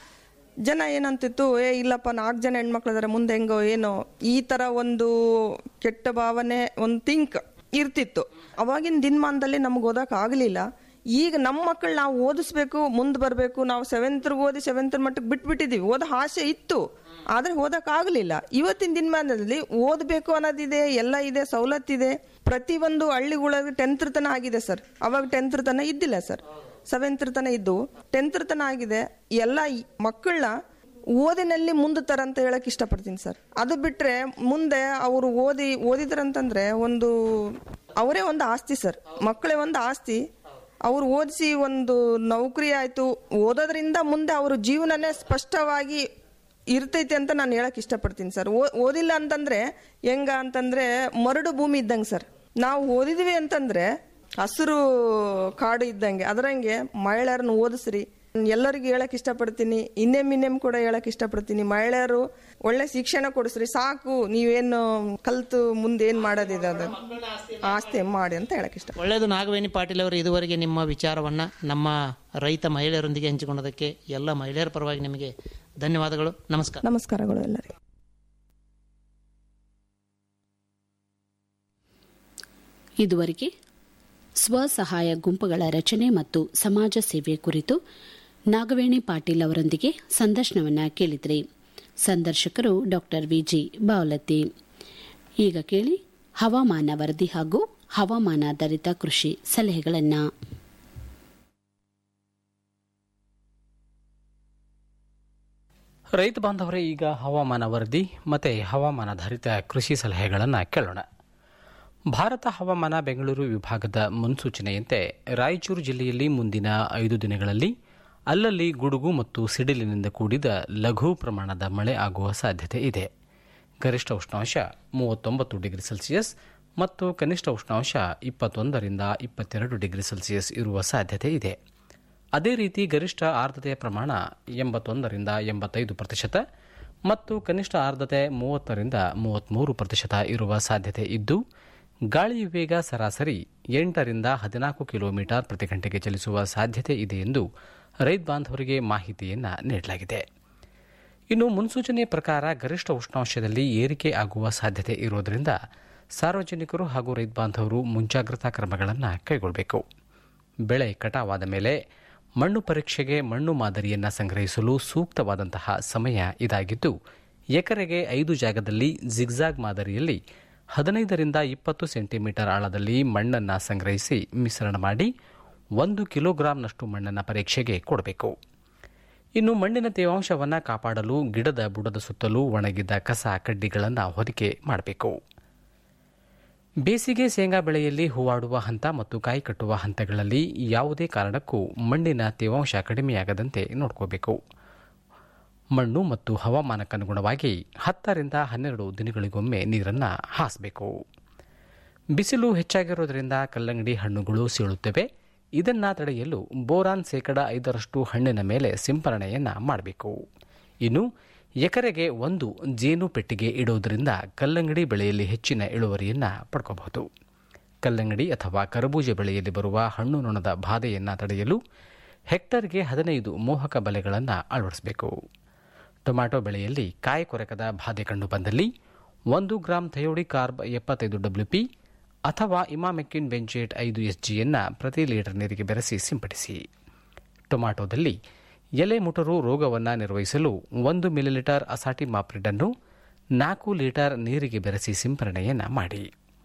ಜನ ಏನಂತಿತ್ತು ಏ ಇಲ್ಲಪ್ಪ ನಾಲ್ಕು ಜನ ಹೆಣ್ಮಕ್ಳಿದಾರೆ ಮುಂದೆ ಹೆಂಗೋ ಏನೋ ಈ ಥರ ಒಂದು ಕೆಟ್ಟ ಭಾವನೆ ಒಂದು ಥಿಂಕ್ ಇರ್ತಿತ್ತು ಅವಾಗಿನ ದಿನಮಾನದಲ್ಲಿ ನಮ್ಗೆ ಓದಕ್ಕೆ ಆಗಲಿಲ್ಲ ಈಗ ನಮ್ಮ ಮಕ್ಕಳು ನಾವು ಓದಿಸ್ಬೇಕು ಮುಂದೆ ಬರಬೇಕು ನಾವು ಸೆವೆಂತ್ರಿಗೆ ಓದಿ ಸೆವೆಂತ್ ಮಟ್ಟಕ್ಕೆ ಬಿಟ್ಬಿಟ್ಟಿದ್ದೀವಿ ಓದೋ ಆಸೆ ಇತ್ತು ಆದರೆ ಓದೋಕ್ಕಾಗಲಿಲ್ಲ ಇವತ್ತಿನ ದಿನಮಾನದಲ್ಲಿ ಓದಬೇಕು ಅನ್ನೋದಿದೆ ಎಲ್ಲ ಇದೆ ಸವಲತ್ತಿದೆ ಪ್ರತಿಯೊಂದು ಹಳ್ಳಿಗಳಿಗೆ ಟೆಂತ್ ತನ ಆಗಿದೆ ಸರ್ ಅವಾಗ ಟೆಂತ್ ತನ ಇದ್ದಿಲ್ಲ ಸರ್ ಸೆವೆಂತ್ ತನ ಇದ್ದು ಟೆಂತ್ ತನ ಆಗಿದೆ ಎಲ್ಲ ಮಕ್ಕಳನ್ನ ಓದಿನಲ್ಲಿ ಮುಂದೆ ತರ ಅಂತ ಹೇಳಕ್ ಇಷ್ಟಪಡ್ತೀನಿ ಸರ್ ಅದು ಬಿಟ್ರೆ ಮುಂದೆ ಅವರು ಓದಿ ಓದಿದ್ರಂತಂದ್ರೆ ಒಂದು ಅವರೇ ಒಂದು ಆಸ್ತಿ ಸರ್ ಮಕ್ಕಳೇ ಒಂದು ಆಸ್ತಿ ಅವ್ರು ಓದಿಸಿ ಒಂದು ನೌಕರಿ ಆಯ್ತು ಓದೋದ್ರಿಂದ ಮುಂದೆ ಅವ್ರ ಜೀವನನೇ ಸ್ಪಷ್ಟವಾಗಿ ಇರ್ತೈತೆ ಅಂತ ನಾನು ಹೇಳಕ್ ಇಷ್ಟಪಡ್ತೀನಿ ಸರ್ ಓ- ಓದಿಲ್ಲ ಅಂತಂದ್ರೆ ಹೆಂಗ ಅಂತಂದ್ರೆ ಮರಡು ಭೂಮಿ ಇದ್ದಂಗೆ ಸರ್ ನಾವು ಓದಿದ್ವಿ ಅಂತಂದ್ರೆ ಹಸಿರು ಕಾಡು ಇದ್ದಂಗೆ ಅದರಂಗೆ ಮಹಿಳೆಯರನ್ನ ಓದಿಸ್ರಿ ಎಲ್ಲರಿಗೂ ಹೇಳಕ್ ಇಷ್ಟಪಡ್ತೀನಿ ಇನ್ನೇಮ್ ಇನ್ನೇಮ್ ಕೂಡ ಹೇಳಕ್ ಇಷ್ಟಪಡ್ತೀನಿ ಮಹಿಳೆಯರು ಒಳ್ಳೆ ಶಿಕ್ಷಣ ಕೊಡಿಸ್ರಿ ಸಾಕು ನೀವೇನು ಕಲ್ತು ಮುಂದೆ ಏನ್ ಮಾಡೋದಿದೆ ಅದು ಆಸ್ತಿ ಮಾಡಿ ಅಂತ ಹೇಳಕ್ ಇಷ್ಟ ಒಳ್ಳೆಯದು ನಾಗವೇಣಿ ಪಾಟೀಲ್ ಅವರು ಇದುವರೆಗೆ ನಿಮ್ಮ ವಿಚಾರವನ್ನ ನಮ್ಮ ರೈತ ಮಹಿಳೆಯರೊಂದಿಗೆ ಹಂಚಿಕೊಂಡದಕ್ಕೆ ಎಲ್ಲ ಮಹಿಳೆಯರ ಪರವಾಗಿ ನಿಮಗೆ ಧನ್ಯವಾದಗಳು ನಮಸ್ಕಾರ ನಮಸ್ಕಾರಗಳು ಎಲ್ಲರಿಗೂ ಇದುವರೆಗೆ ಸ್ವಸಹಾಯ ಗುಂಪುಗಳ ರಚನೆ ಮತ್ತು ಸಮಾಜ ಸೇವೆ ಕುರಿತು ನಾಗವೇಣಿ ಪಾಟೀಲ್ ಅವರೊಂದಿಗೆ ಸಂದರ್ಶನವನ್ನ ಕೇಳಿದ್ರಿ ಸಂದರ್ಶಕರು ಡಾಕ್ಟರ್ ವಿಜಿ ಬಾವಲತ್ತಿ ಈಗ ಕೇಳಿ ಹವಾಮಾನ ವರದಿ ಹಾಗೂ ಹವಾಮಾನಾಧಾರಿತ ಕೃಷಿ ಸಲಹೆಗಳನ್ನು ರೈತ ಬಾಂಧವರೇ ಈಗ ಹವಾಮಾನ ವರದಿ ಮತ್ತು ಹವಾಮಾನಾಧಾರಿತ ಕೃಷಿ ಸಲಹೆಗಳನ್ನು ಕೇಳೋಣ ಭಾರತ ಹವಾಮಾನ ಬೆಂಗಳೂರು ವಿಭಾಗದ ಮುನ್ಸೂಚನೆಯಂತೆ ರಾಯಚೂರು ಜಿಲ್ಲೆಯಲ್ಲಿ ಮುಂದಿನ ಐದು ದಿನಗಳಲ್ಲಿ ಅಲ್ಲಲ್ಲಿ ಗುಡುಗು ಮತ್ತು ಸಿಡಿಲಿನಿಂದ ಕೂಡಿದ ಲಘು ಪ್ರಮಾಣದ ಮಳೆ ಆಗುವ ಸಾಧ್ಯತೆ ಇದೆ ಗರಿಷ್ಠ ಉಷ್ಣಾಂಶ ಮೂವತ್ತೊಂಬತ್ತು ಡಿಗ್ರಿ ಸೆಲ್ಸಿಯಸ್ ಮತ್ತು ಕನಿಷ್ಠ ಉಷ್ಣಾಂಶ ಇಪ್ಪತ್ತೊಂದರಿಂದ ಇಪ್ಪತ್ತೆರಡು ಡಿಗ್ರಿ ಸೆಲ್ಸಿಯಸ್ ಇರುವ ಸಾಧ್ಯತೆ ಇದೆ ಅದೇ ರೀತಿ ಗರಿಷ್ಠ ಆರ್ದ್ರತೆಯ ಪ್ರಮಾಣ ಎಂಬತ್ತೊಂದರಿಂದ ಎಂಬತ್ತೈದು ಪ್ರತಿಶತ ಮತ್ತು ಕನಿಷ್ಠ ಆರ್ದ್ರತೆ ಮೂವತ್ತರಿಂದ ಮೂವತ್ತ್ಮೂರು ಪ್ರತಿಶತ ಇರುವ ಸಾಧ್ಯತೆ ಇದ್ದು ಗಾಳಿಯ ವೇಗ ಸರಾಸರಿ ಎಂಟರಿಂದ ಹದಿನಾಲ್ಕು ಕಿಲೋಮೀಟರ್ ಪ್ರತಿ ಗಂಟೆಗೆ ಚಲಿಸುವ ಸಾಧ್ಯತೆ ಇದೆ ಎಂದು ರೈತ ಬಾಂಧವರಿಗೆ ಮಾಹಿತಿಯನ್ನು ನೀಡಲಾಗಿದೆ ಇನ್ನು ಮುನ್ಸೂಚನೆ ಪ್ರಕಾರ ಗರಿಷ್ಠ ಉಷ್ಣಾಂಶದಲ್ಲಿ ಏರಿಕೆ ಆಗುವ ಸಾಧ್ಯತೆ ಇರುವುದರಿಂದ ಸಾರ್ವಜನಿಕರು ಹಾಗೂ ರೈತ ಬಾಂಧವರು ಮುಂಜಾಗ್ರತಾ ಕ್ರಮಗಳನ್ನು ಕೈಗೊಳ್ಳಬೇಕು ಬೆಳೆ ಕಟಾವಾದ ಮೇಲೆ ಮಣ್ಣು ಪರೀಕ್ಷೆಗೆ ಮಣ್ಣು ಮಾದರಿಯನ್ನು ಸಂಗ್ರಹಿಸಲು ಸೂಕ್ತವಾದಂತಹ ಸಮಯ ಇದಾಗಿದ್ದು ಎಕರೆಗೆ ಐದು ಜಾಗದಲ್ಲಿ ಜಿಗ್ಜಾಗ್ ಮಾದರಿಯಲ್ಲಿ ಹದಿನೈದರಿಂದ ಇಪ್ಪತ್ತು ಸೆಂಟಿಮೀಟರ್ ಆಳದಲ್ಲಿ ಮಣ್ಣನ್ನು ಸಂಗ್ರಹಿಸಿ ಮಿಶ್ರಣ ಮಾಡಿ ಒಂದು ಕಿಲೋಗ್ರಾಂನಷ್ಟು ಮಣ್ಣನ್ನು ಪರೀಕ್ಷೆಗೆ ಕೊಡಬೇಕು ಇನ್ನು ಮಣ್ಣಿನ ತೇವಾಂಶವನ್ನು ಕಾಪಾಡಲು ಗಿಡದ ಬುಡದ ಸುತ್ತಲೂ ಒಣಗಿದ ಕಸ ಕಡ್ಡಿಗಳನ್ನು ಹೊದಿಕೆ ಮಾಡಬೇಕು ಬೇಸಿಗೆ ಶೇಂಗಾ ಬೆಳೆಯಲ್ಲಿ ಹೂವಾಡುವ ಹಂತ ಮತ್ತು ಕಾಯಿ ಕಟ್ಟುವ ಹಂತಗಳಲ್ಲಿ ಯಾವುದೇ ಕಾರಣಕ್ಕೂ ಮಣ್ಣಿನ ತೇವಾಂಶ ಕಡಿಮೆಯಾಗದಂತೆ ನೋಡ್ಕೋಬೇಕು ಮಣ್ಣು ಮತ್ತು ಹವಾಮಾನಕ್ಕನುಗುಣವಾಗಿ ಹತ್ತರಿಂದ ಹನ್ನೆರಡು ದಿನಗಳಿಗೊಮ್ಮೆ ನೀರನ್ನು ಹಾಸಬೇಕು ಬಿಸಿಲು ಹೆಚ್ಚಾಗಿರೋದರಿಂದ ಕಲ್ಲಂಗಡಿ ಹಣ್ಣುಗಳು ಸೀಳುತ್ತವೆ ಇದನ್ನು ತಡೆಯಲು ಬೋರಾನ್ ಶೇಕಡ ಐದರಷ್ಟು ಹಣ್ಣಿನ ಮೇಲೆ ಸಿಂಪರಣೆಯನ್ನು ಮಾಡಬೇಕು ಇನ್ನು ಎಕರೆಗೆ ಒಂದು ಜೇನು ಪೆಟ್ಟಿಗೆ ಇಡುವುದರಿಂದ ಕಲ್ಲಂಗಡಿ ಬೆಳೆಯಲ್ಲಿ ಹೆಚ್ಚಿನ ಇಳುವರಿಯನ್ನು ಪಡ್ಕೋಬಹುದು ಕಲ್ಲಂಗಡಿ ಅಥವಾ ಕರಬೂಜ ಬೆಳೆಯಲ್ಲಿ ಬರುವ ಹಣ್ಣು ನೊಣದ ಬಾಧೆಯನ್ನು ತಡೆಯಲು ಹೆಕ್ಟರ್ಗೆ ಹದಿನೈದು ಮೋಹಕ ಬಲೆಗಳನ್ನು ಅಳವಡಿಸಬೇಕು ಟೊಮ್ಯಾಟೊ ಬೆಳೆಯಲ್ಲಿ ಕಾಯಿ ಕೊರಕದ ಬಾಧೆ ಕಂಡು ಬಂದಲ್ಲಿ ಒಂದು ಗ್ರಾಂ ಥಯೋಡಿ ಕಾರ್ಬ್ ಎಪ್ಪತ್ತೈದು ಡಬ್ಲ್ಯೂಪಿ ಅಥವಾ ಇಮಾಮೆಕ್ಕಿನ್ ಬೆಂಚೇಟ್ ಐದು ಎಸ್ಜಿಯನ್ನು ಪ್ರತಿ ಲೀಟರ್ ನೀರಿಗೆ ಬೆರೆಸಿ ಸಿಂಪಡಿಸಿ ಟೊಮ್ಯಾಟೊದಲ್ಲಿ ಎಲೆ ಮುಟರು ರೋಗವನ್ನು ನಿರ್ವಹಿಸಲು ಒಂದು ಮಿಲಿಲೀಟರ್ ಅಸಾಟಿ ಮಾಪ್ರಿಡನ್ನು ನಾಲ್ಕು ಲೀಟರ್ ನೀರಿಗೆ ಬೆರೆಸಿ ಸಿಂಪರಣೆಯನ್ನು ಮಾಡಿ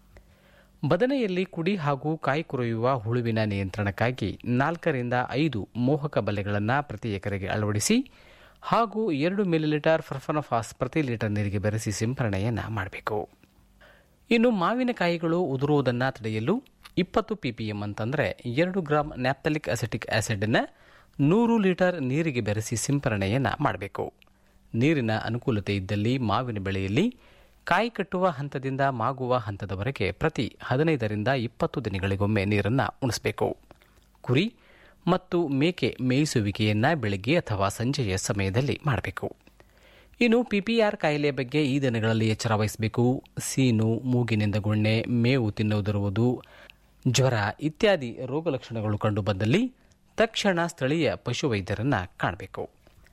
ಬದನೆಯಲ್ಲಿ ಕುಡಿ ಹಾಗೂ ಕಾಯಿ ಕೊರೆಯುವ ಹುಳುವಿನ ನಿಯಂತ್ರಣಕ್ಕಾಗಿ ನಾಲ್ಕರಿಂದ ಐದು ಮೋಹಕ ಬಲೆಗಳನ್ನು ಪ್ರತಿ ಎಕರೆಗೆ ಅಳವಡಿಸಿ ಹಾಗೂ ಎರಡು ಮಿಲಿಲೀಟರ್ ಫರ್ಫನಫಾಸ್ ಪ್ರತಿ ಲೀಟರ್ ನೀರಿಗೆ ಬೆರೆಸಿ ಸಿಂಪರಣೆಯನ್ನು ಮಾಡಬೇಕು ಇನ್ನು ಮಾವಿನಕಾಯಿಗಳು ಉದುರುವುದನ್ನು ತಡೆಯಲು ಇಪ್ಪತ್ತು ಪಿಪಿಎಂ ಅಂತಂದರೆ ಎರಡು ಗ್ರಾಂ ನ್ಯಾಪ್ತಲಿಕ್ ಅಸೆಟಿಕ್ ಆಸಿಡನ್ನು ನೂರು ಲೀಟರ್ ನೀರಿಗೆ ಬೆರೆಸಿ ಸಿಂಪರಣೆಯನ್ನು ಮಾಡಬೇಕು ನೀರಿನ ಅನುಕೂಲತೆ ಇದ್ದಲ್ಲಿ ಮಾವಿನ ಬೆಳೆಯಲ್ಲಿ ಕಾಯಿ ಕಟ್ಟುವ ಹಂತದಿಂದ ಮಾಗುವ ಹಂತದವರೆಗೆ ಪ್ರತಿ ಹದಿನೈದರಿಂದ ಇಪ್ಪತ್ತು ದಿನಗಳಿಗೊಮ್ಮೆ ನೀರನ್ನು ಉಣಿಸಬೇಕು ಕುರಿ ಮತ್ತು ಮೇಕೆ ಮೇಯಿಸುವಿಕೆಯನ್ನು ಬೆಳಗ್ಗೆ ಅಥವಾ ಸಂಜೆಯ ಸಮಯದಲ್ಲಿ ಮಾಡಬೇಕು ಇನ್ನು ಪಿಪಿಆರ್ ಕಾಯಿಲೆ ಬಗ್ಗೆ ಈ ದಿನಗಳಲ್ಲಿ ಎಚ್ಚರ ವಹಿಸಬೇಕು ಸೀನು ಮೂಗಿನಿಂದ ಗುಣ್ಣೆ ಮೇವು ತಿನ್ನುವುದಿರುವುದು ಜ್ವರ ಇತ್ಯಾದಿ ರೋಗ ಲಕ್ಷಣಗಳು ಕಂಡುಬಂದಲ್ಲಿ ತಕ್ಷಣ ಸ್ಥಳೀಯ ಪಶುವೈದ್ಯರನ್ನು ಕಾಣಬೇಕು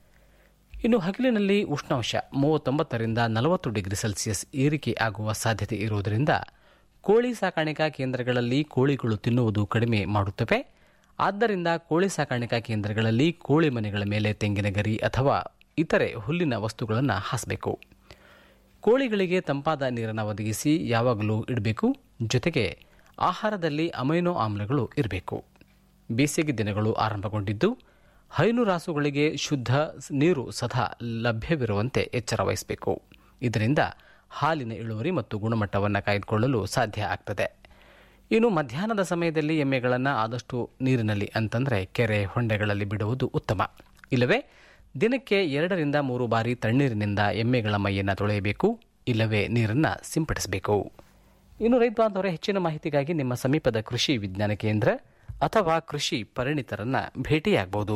ಇನ್ನು ಹಗಲಿನಲ್ಲಿ ಉಷ್ಣಾಂಶ ಮೂವತ್ತೊಂಬತ್ತರಿಂದ ನಲವತ್ತು ಡಿಗ್ರಿ ಸೆಲ್ಸಿಯಸ್ ಏರಿಕೆ ಆಗುವ ಸಾಧ್ಯತೆ ಇರುವುದರಿಂದ ಕೋಳಿ ಸಾಕಾಣಿಕಾ ಕೇಂದ್ರಗಳಲ್ಲಿ ಕೋಳಿಗಳು ತಿನ್ನುವುದು ಕಡಿಮೆ ಮಾಡುತ್ತವೆ ಆದ್ದರಿಂದ ಕೋಳಿ ಸಾಕಾಣಿಕಾ ಕೇಂದ್ರಗಳಲ್ಲಿ ಕೋಳಿ ಮನೆಗಳ ಮೇಲೆ ತೆಂಗಿನ ಗರಿ ಅಥವಾ ಇತರೆ ಹುಲ್ಲಿನ ವಸ್ತುಗಳನ್ನು ಹಾಸಬೇಕು ಕೋಳಿಗಳಿಗೆ ತಂಪಾದ ನೀರನ್ನು ಒದಗಿಸಿ ಯಾವಾಗಲೂ ಇಡಬೇಕು ಜೊತೆಗೆ ಆಹಾರದಲ್ಲಿ ಅಮೈನೋ ಆಮ್ಲಗಳು ಇರಬೇಕು ಬೇಸಿಗೆ ದಿನಗಳು ಆರಂಭಗೊಂಡಿದ್ದು ಹೈನುರಾಸುಗಳಿಗೆ ಶುದ್ಧ ನೀರು ಸದಾ ಲಭ್ಯವಿರುವಂತೆ ಎಚ್ಚರ ವಹಿಸಬೇಕು ಇದರಿಂದ ಹಾಲಿನ ಇಳುವರಿ ಮತ್ತು ಗುಣಮಟ್ಟವನ್ನು ಕಾಯ್ದುಕೊಳ್ಳಲು ಸಾಧ್ಯ ಆಗ್ತದೆ ಇನ್ನು ಮಧ್ಯಾಹ್ನದ ಸಮಯದಲ್ಲಿ ಎಮ್ಮೆಗಳನ್ನು ಆದಷ್ಟು ನೀರಿನಲ್ಲಿ ಅಂತಂದರೆ ಕೆರೆ ಹೊಂಡೆಗಳಲ್ಲಿ ಬಿಡುವುದು ಉತ್ತಮ ಇಲ್ಲವೇ ದಿನಕ್ಕೆ ಎರಡರಿಂದ ಮೂರು ಬಾರಿ ತಣ್ಣೀರಿನಿಂದ ಎಮ್ಮೆಗಳ ಮೈಯನ್ನು ತೊಳೆಯಬೇಕು ಇಲ್ಲವೇ ನೀರನ್ನು ಸಿಂಪಡಿಸಬೇಕು ಇನ್ನು ರೈತ ಬಾಂಧವರ ಹೆಚ್ಚಿನ ಮಾಹಿತಿಗಾಗಿ ನಿಮ್ಮ ಸಮೀಪದ ಕೃಷಿ ವಿಜ್ಞಾನ ಕೇಂದ್ರ ಅಥವಾ ಕೃಷಿ ಪರಿಣಿತರನ್ನ ಭೇಟಿಯಾಗಬಹುದು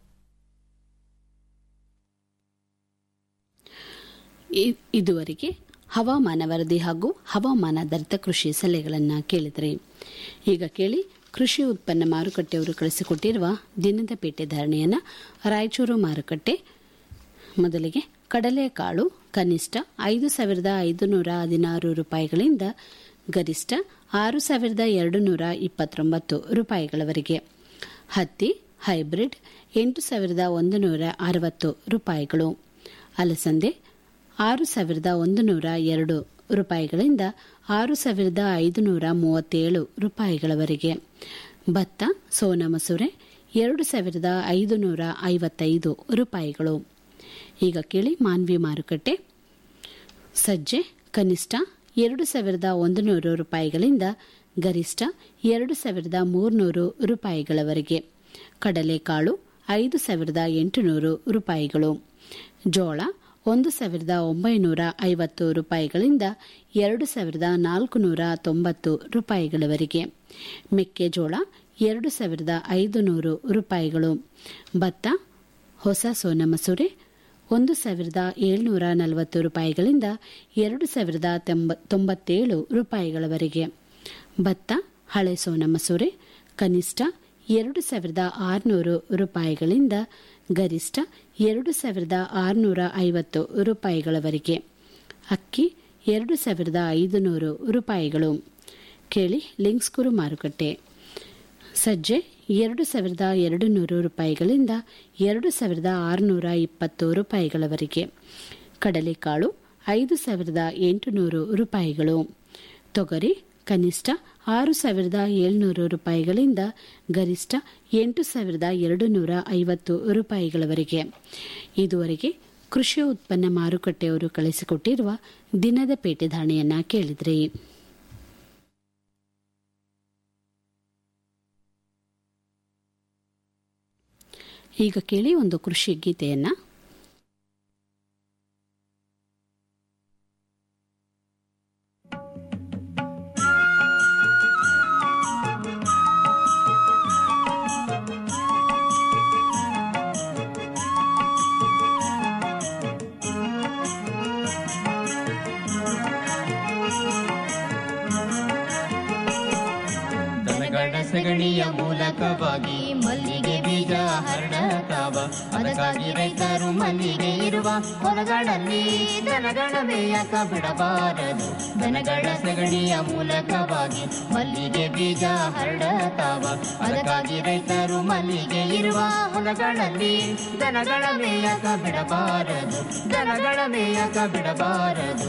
ಇ- ಇದುವರೆಗೆ ಹವಾಮಾನ ವರದಿ ಹಾಗೂ ಹವಾಮಾನಾಧಾರಿತ ಕೃಷಿ ಸಲಹೆಗಳನ್ನು ಕೇಳಿದ್ರಿ ಈಗ ಕೇಳಿ ಕೃಷಿ ಉತ್ಪನ್ನ ಮಾರುಕಟ್ಟೆಯವರು ಕಳಿಸಿಕೊಟ್ಟಿರುವ ದಿನದ ಪೇಟೆ ಧಾರಣೆಯನ್ನು ರಾಯಚೂರು ಮಾರುಕಟ್ಟೆ ಮೊದಲಿಗೆ ಕಡಲೆಕಾಳು ಕನಿಷ್ಠ ಐದು ಸಾವಿರದ ಐದುನೂರ ಹದಿನಾರು ರೂಪಾಯಿಗಳಿಂದ ಗರಿಷ್ಠ ಆರು ಸಾವಿರದ ಎರಡು ನೂರ ಇಪ್ಪತ್ತೊಂಬತ್ತು ರೂಪಾಯಿಗಳವರೆಗೆ ಹತ್ತಿ ಹೈಬ್ರಿಡ್ ಎಂಟು ಸಾವಿರದ ಒಂದು ನೂರ ಅರವತ್ತು ರೂಪಾಯಿಗಳು ಅಲಸಂದೆ ಆರು ಸಾವಿರದ ಒಂದು ನೂರ ಎರಡು ರೂಪಾಯಿಗಳಿಂದ ಆರು ಸಾವಿರದ ಐದುನೂರ ಮೂವತ್ತೇಳು ರೂಪಾಯಿಗಳವರೆಗೆ ಭತ್ತ ಸೋನಾ ಮಸೂರೆ ಎರಡು ಸಾವಿರದ ಐದುನೂರ ಐವತ್ತೈದು ರೂಪಾಯಿಗಳು ಈಗ ಕೇಳಿ ಮಾನ್ವಿ ಮಾರುಕಟ್ಟೆ ಸಜ್ಜೆ ಕನಿಷ್ಠ ಎರಡು ಸಾವಿರದ ಒಂದು ನೂರು ರೂಪಾಯಿಗಳಿಂದ ಗರಿಷ್ಠ ಎರಡು ಸಾವಿರದ ಮೂರುನೂರು ರೂಪಾಯಿಗಳವರೆಗೆ ಕಡಲೆಕಾಳು ಐದು ಸಾವಿರದ ಎಂಟುನೂರು ರೂಪಾಯಿಗಳು ಜೋಳ ಒಂದು ಸಾವಿರದ ಒಂಬೈನೂರ ಐವತ್ತು ರೂಪಾಯಿಗಳಿಂದ ಎರಡು ಸಾವಿರದ ನಾಲ್ಕುನೂರ ತೊಂಬತ್ತು ರೂಪಾಯಿಗಳವರೆಗೆ ಮೆಕ್ಕೆಜೋಳ ಎರಡು ಸಾವಿರದ ಐದುನೂರು ರೂಪಾಯಿಗಳು ಭತ್ತ ಹೊಸ ಸೋನಾ ಮಸೂರೆ ಒಂದು ಸಾವಿರದ ಏಳ್ನೂರ ನಲವತ್ತು ರೂಪಾಯಿಗಳಿಂದ ಎರಡು ಸಾವಿರದ ತೊಂಬ ತೊಂಬತ್ತೇಳು ರೂಪಾಯಿಗಳವರೆಗೆ ಭತ್ತ ಹಳೆ ಸೋನ ಮಸೂರೆ ಕನಿಷ್ಠ ಎರಡು ಸಾವಿರದ ಆರುನೂರು ರೂಪಾಯಿಗಳಿಂದ ಗರಿಷ್ಠ ಎರಡು ಸಾವಿರದ ಆರುನೂರ ಐವತ್ತು ರೂಪಾಯಿಗಳವರೆಗೆ ಅಕ್ಕಿ ಎರಡು ಸಾವಿರದ ಐದುನೂರು ರೂಪಾಯಿಗಳು ಕೇಳಿ ಲಿಂಕ್ಸ್ಕೂರು ಮಾರುಕಟ್ಟೆ ಸಜ್ಜೆ ಎರಡು ಸಾವಿರದ ಎರಡು ನೂರು ರೂಪಾಯಿಗಳಿಂದ ಎರಡು ಸಾವಿರದ ಆರುನೂರ ಇಪ್ಪತ್ತು ರೂಪಾಯಿಗಳವರೆಗೆ ಕಡಲೆಕಾಳು ಐದು ಸಾವಿರದ ಎಂಟುನೂರು ರೂಪಾಯಿಗಳು ತೊಗರಿ ಕನಿಷ್ಠ ಆರು ಸಾವಿರದ ಏಳ್ನೂರು ರೂಪಾಯಿಗಳಿಂದ ಗರಿಷ್ಠ ಎಂಟು ಸಾವಿರದ ಎರಡು ನೂರ ಐವತ್ತು ರೂಪಾಯಿಗಳವರೆಗೆ ಇದುವರೆಗೆ ಕೃಷಿ ಉತ್ಪನ್ನ ಮಾರುಕಟ್ಟೆಯವರು ಕಳಿಸಿಕೊಟ್ಟಿರುವ ದಿನದ ಪೇಟೆ ಧಾರಣೆಯನ್ನ ಕೇಳಿದ್ರಿ ಈಗ ಕೇಳಿ ಒಂದು ಕೃಷಿ ಗೀತೆಯನ್ನ ದನಗಳ ಸಗಣಿಯ ಮೂಲಕವಾಗಿ ಮಲ್ಲಿಗೆ ಬೀಜ ಹರಡತಾವ ಅದಕ್ಕಾಗಿ ರೈತರು ಮಲ್ಲಿಗೆ ಇರುವ ಹೊಲಗಳಲ್ಲಿ ದನಗಳ ಮೇಯಕ ಬಿಡಬಾರದು ದನಗಳ ಸಗಣಿಯ ಮೂಲಕವಾಗಿ ಮಲ್ಲಿಗೆ ಬೀಜ ಹರಡತಾವ ಅದಕ್ಕಾಗಿ ರೈತರು ಮಲ್ಲಿಗೆ ಇರುವ ಹೊಲಗಳಲ್ಲಿ ದನಗಳ ಮೇಯಕ ಬಿಡಬಾರದು ದನಗಳ ಮೇಯಕ ಬಿಡಬಾರದು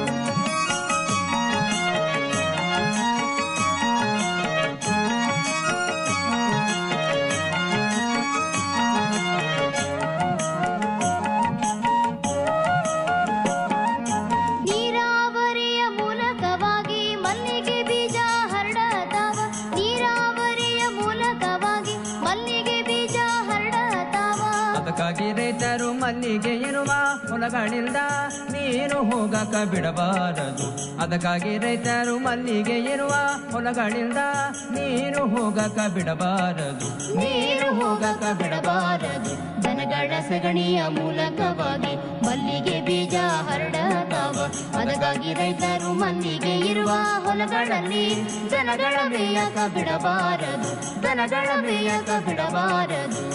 ನೀರಾವರಿಯ ಮೂಲಕವಾಗಿ ಮಲ್ಲಿಗೆ ಬೀಜ ಹರಡತಾವ ನೀರಾವರಿಯ ಮೂಲಕವಾಗಿ ಮಲ್ಲಿಗೆ ಬೀಜ ಹರಡತಾವ ಅದಕ್ಕಾಗಿ ರೈತರು ಮಲ್ಲಿಗೆ ಇರುವ ಹೊಲಗಳಿಂದ ನೀರು ಹೋಗಕ ಬಿಡಬಾರದು ಅದಕ್ಕಾಗಿ ರೈತರು ಮಲ್ಲಿಗೆ ಇರುವ ಹೊಲಗಳಿಂದ ನೀರು ಹೋಗಕ ಬಿಡಬಾರದು ನೀರು ಹೋಗಕ ಬಿಡಬಾರದು ದನಗಳ ಸಗಣಿಯ ಮೂಲಕವಾಗಿ ಮಲ್ಲಿಗೆ ಬೀಜ ಹರಡತಾವ ಅದಕ್ಕಾಗಿ ರೈತರು ಮಲ್ಲಿಗೆ ಇರುವ ಹೊಲಗಳಲ್ಲಿ ದನಗಳ ಮೇಯಕ ಬಿಡಬಾರದು ದನಗಳ ಮೇಯಕ ಬಿಡಬಾರದು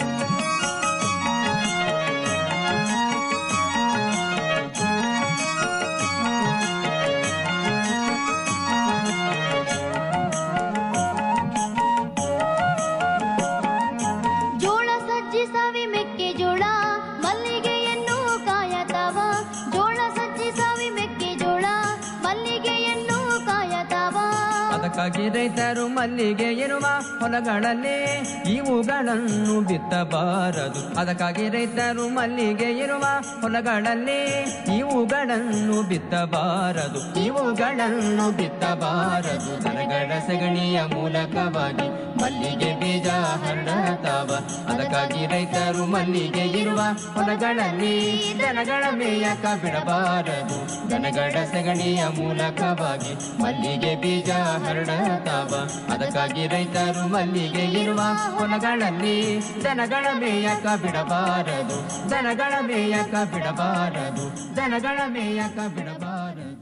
ಜೋಳ ಸಜ್ಜಿ ಸಾವಿ ಮೆಕ್ಕೆಜೋಳ ಮಲ್ಲಿಗೆಯನ್ನು ಕಾಯತಾವ ಜೋಳ ಸಜ್ಜಿ ಸಾವಿ ಮೆಕ್ಕೆಜೋಳ ಮಲ್ಲಿಗೆಯನ್ನು ಕಾಯತಾವ ಅದಕ್ಕಾಗಿ ರೈತರು ಮಲ್ಲಿಗೆ ಇರುವ ಹೊಲಗಳಲ್ಲಿ ಇವುಗಳನ್ನು ಬಿತ್ತಬಾರದು ಅದಕ್ಕಾಗಿ ರೈತರು ಮಲ್ಲಿಗೆ ಇರುವ ಹೊಲಗಳಲ್ಲಿ ಇವುಗಳನ್ನು ಬಿತ್ತಬಾರದು ಇವುಗಳನ್ನು ಬಿತ್ತಬಾರದು ದನಗಳ ಸಗಣಿಯ ಮೂಲಕವಾಗಿ ಮಲ್ಲಿಗೆ ಬೀಜ ಹರಡತಾವ ಅದಕ್ಕಾಗಿ ರೈತರು ಮಲ್ಲಿಗೆ ಇರುವ ಹೊಲಗಳಲ್ಲಿ ದನಗಳ ಮೇಯಕ ಬಿಡಬಾರದು ದನಗಳ ಸಗಣಿಯ ಮೂಲಕವಾಗಿ ಮಲ್ಲಿಗೆ ಬೀಜ ಹರಡತಾವ ಅದಕ್ಕಾಗಿ ರೈತರು ಮಲ್ಲಿಗೆ ಇರುವ ಹೊಲಗಳಲ್ಲಿ ದನಗಳ ಮೇಯಕ ಬಿಡಬಾರದು ದನಗಳ ಮೇಯಕ ಬಿಡಬಾರದು ದನಗಳ ಮೇಯಕ ಬಿಡಬಾರದು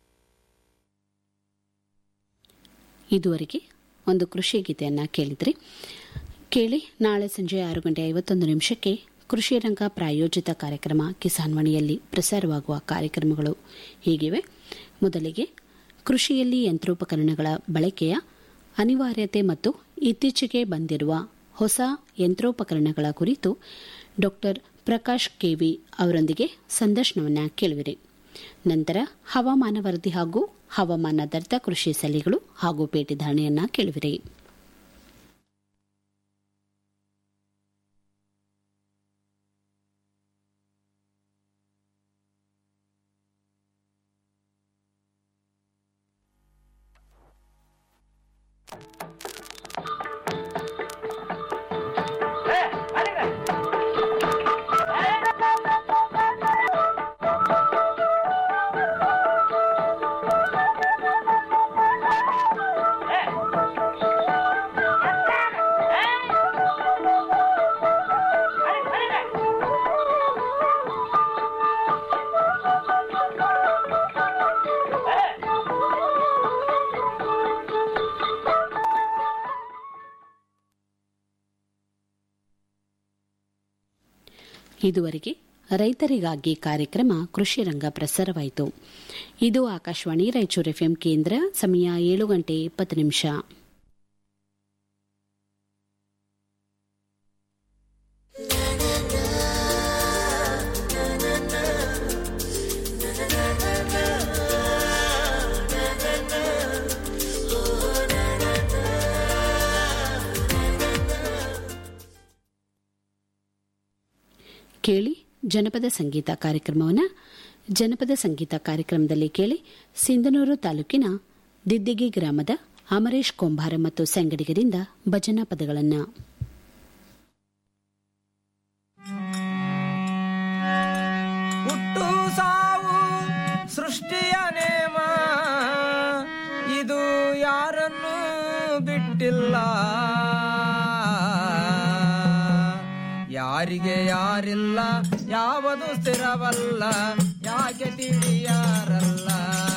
ಇದುವರೆಗೆ ಒಂದು ಕೃಷಿ ಗೀತೆಯನ್ನ ಕೇಳಿದ್ರಿ ಕೇಳಿ ನಾಳೆ ಸಂಜೆ ಆರು ಗಂಟೆ ಐವತ್ತೊಂದು ನಿಮಿಷಕ್ಕೆ ಕೃಷಿ ರಂಗ ಪ್ರಾಯೋಜಿತ ಕಾರ್ಯಕ್ರಮ ಕಿಸಾನ್ ವಾಣಿಯಲ್ಲಿ ಪ್ರಸಾರವಾಗುವ ಕಾರ್ಯಕ್ರಮಗಳು ಹೀಗಿವೆ ಮೊದಲಿಗೆ ಕೃಷಿಯಲ್ಲಿ ಯಂತ್ರೋಪಕರಣಗಳ ಬಳಕೆಯ ಅನಿವಾರ್ಯತೆ ಮತ್ತು ಇತ್ತೀಚೆಗೆ ಬಂದಿರುವ ಹೊಸ ಯಂತ್ರೋಪಕರಣಗಳ ಕುರಿತು ಡಾಕ್ಟರ್ ಪ್ರಕಾಶ್ ಕೆವಿ ಅವರೊಂದಿಗೆ ಸಂದರ್ಶನವನ್ನ ಕೇಳುವಿರಿ ನಂತರ ಹವಾಮಾನ ವರದಿ ಹಾಗೂ ಹವಾಮಾನಾಧಾರಿತ ಕೃಷಿ ಸಲಹೆಗಳು ಹಾಗೂ ಪೇಟೆ ಧಾರಣೆಯನ್ನ ಕೇಳುವಿರಿ Hey! ಇದುವರೆಗೆ ರೈತರಿಗಾಗಿ ಕಾರ್ಯಕ್ರಮ ಕೃಷಿ ರಂಗ ಪ್ರಸಾರವಾಯಿತು ಇದು ಆಕಾಶವಾಣಿ ರಾಯಚೂರು ಎಫ್ಎಂ ಕೇಂದ್ರ ಸಮಯ ಏಳು ಗಂಟೆ ಇಪ್ಪತ್ತು ನಿಮಿಷ ಕೇಳಿ ಜನಪದ ಸಂಗೀತ ಕಾರ್ಯಕ್ರಮವನ್ನು ಜನಪದ ಸಂಗೀತ ಕಾರ್ಯಕ್ರಮದಲ್ಲಿ ಕೇಳಿ ಸಿಂಧನೂರು ತಾಲೂಕಿನ ದಿದ್ದಿಗಿ ಗ್ರಾಮದ ಅಮರೇಶ್ ಕೊಂಭಾರ ಮತ್ತು ಸಂಗಡಿಗರಿಂದ ಭಜನಾ ಪದಗಳನ್ನು ಹುಟ್ಟು ಸಾವು ಸೃಷ್ಟಿಯ ನೇಮ ಇದು ಯಾರನ್ನು ಬಿಟ್ಟಿಲ್ಲ ಯಾರಿಗೆ ಯಾರಿಲ್ಲ ಯಾವುದು ಸ್ಥಿರವಲ್ಲ ಯಾಕೆ ತಿಳಿಯಾರಲ್ಲ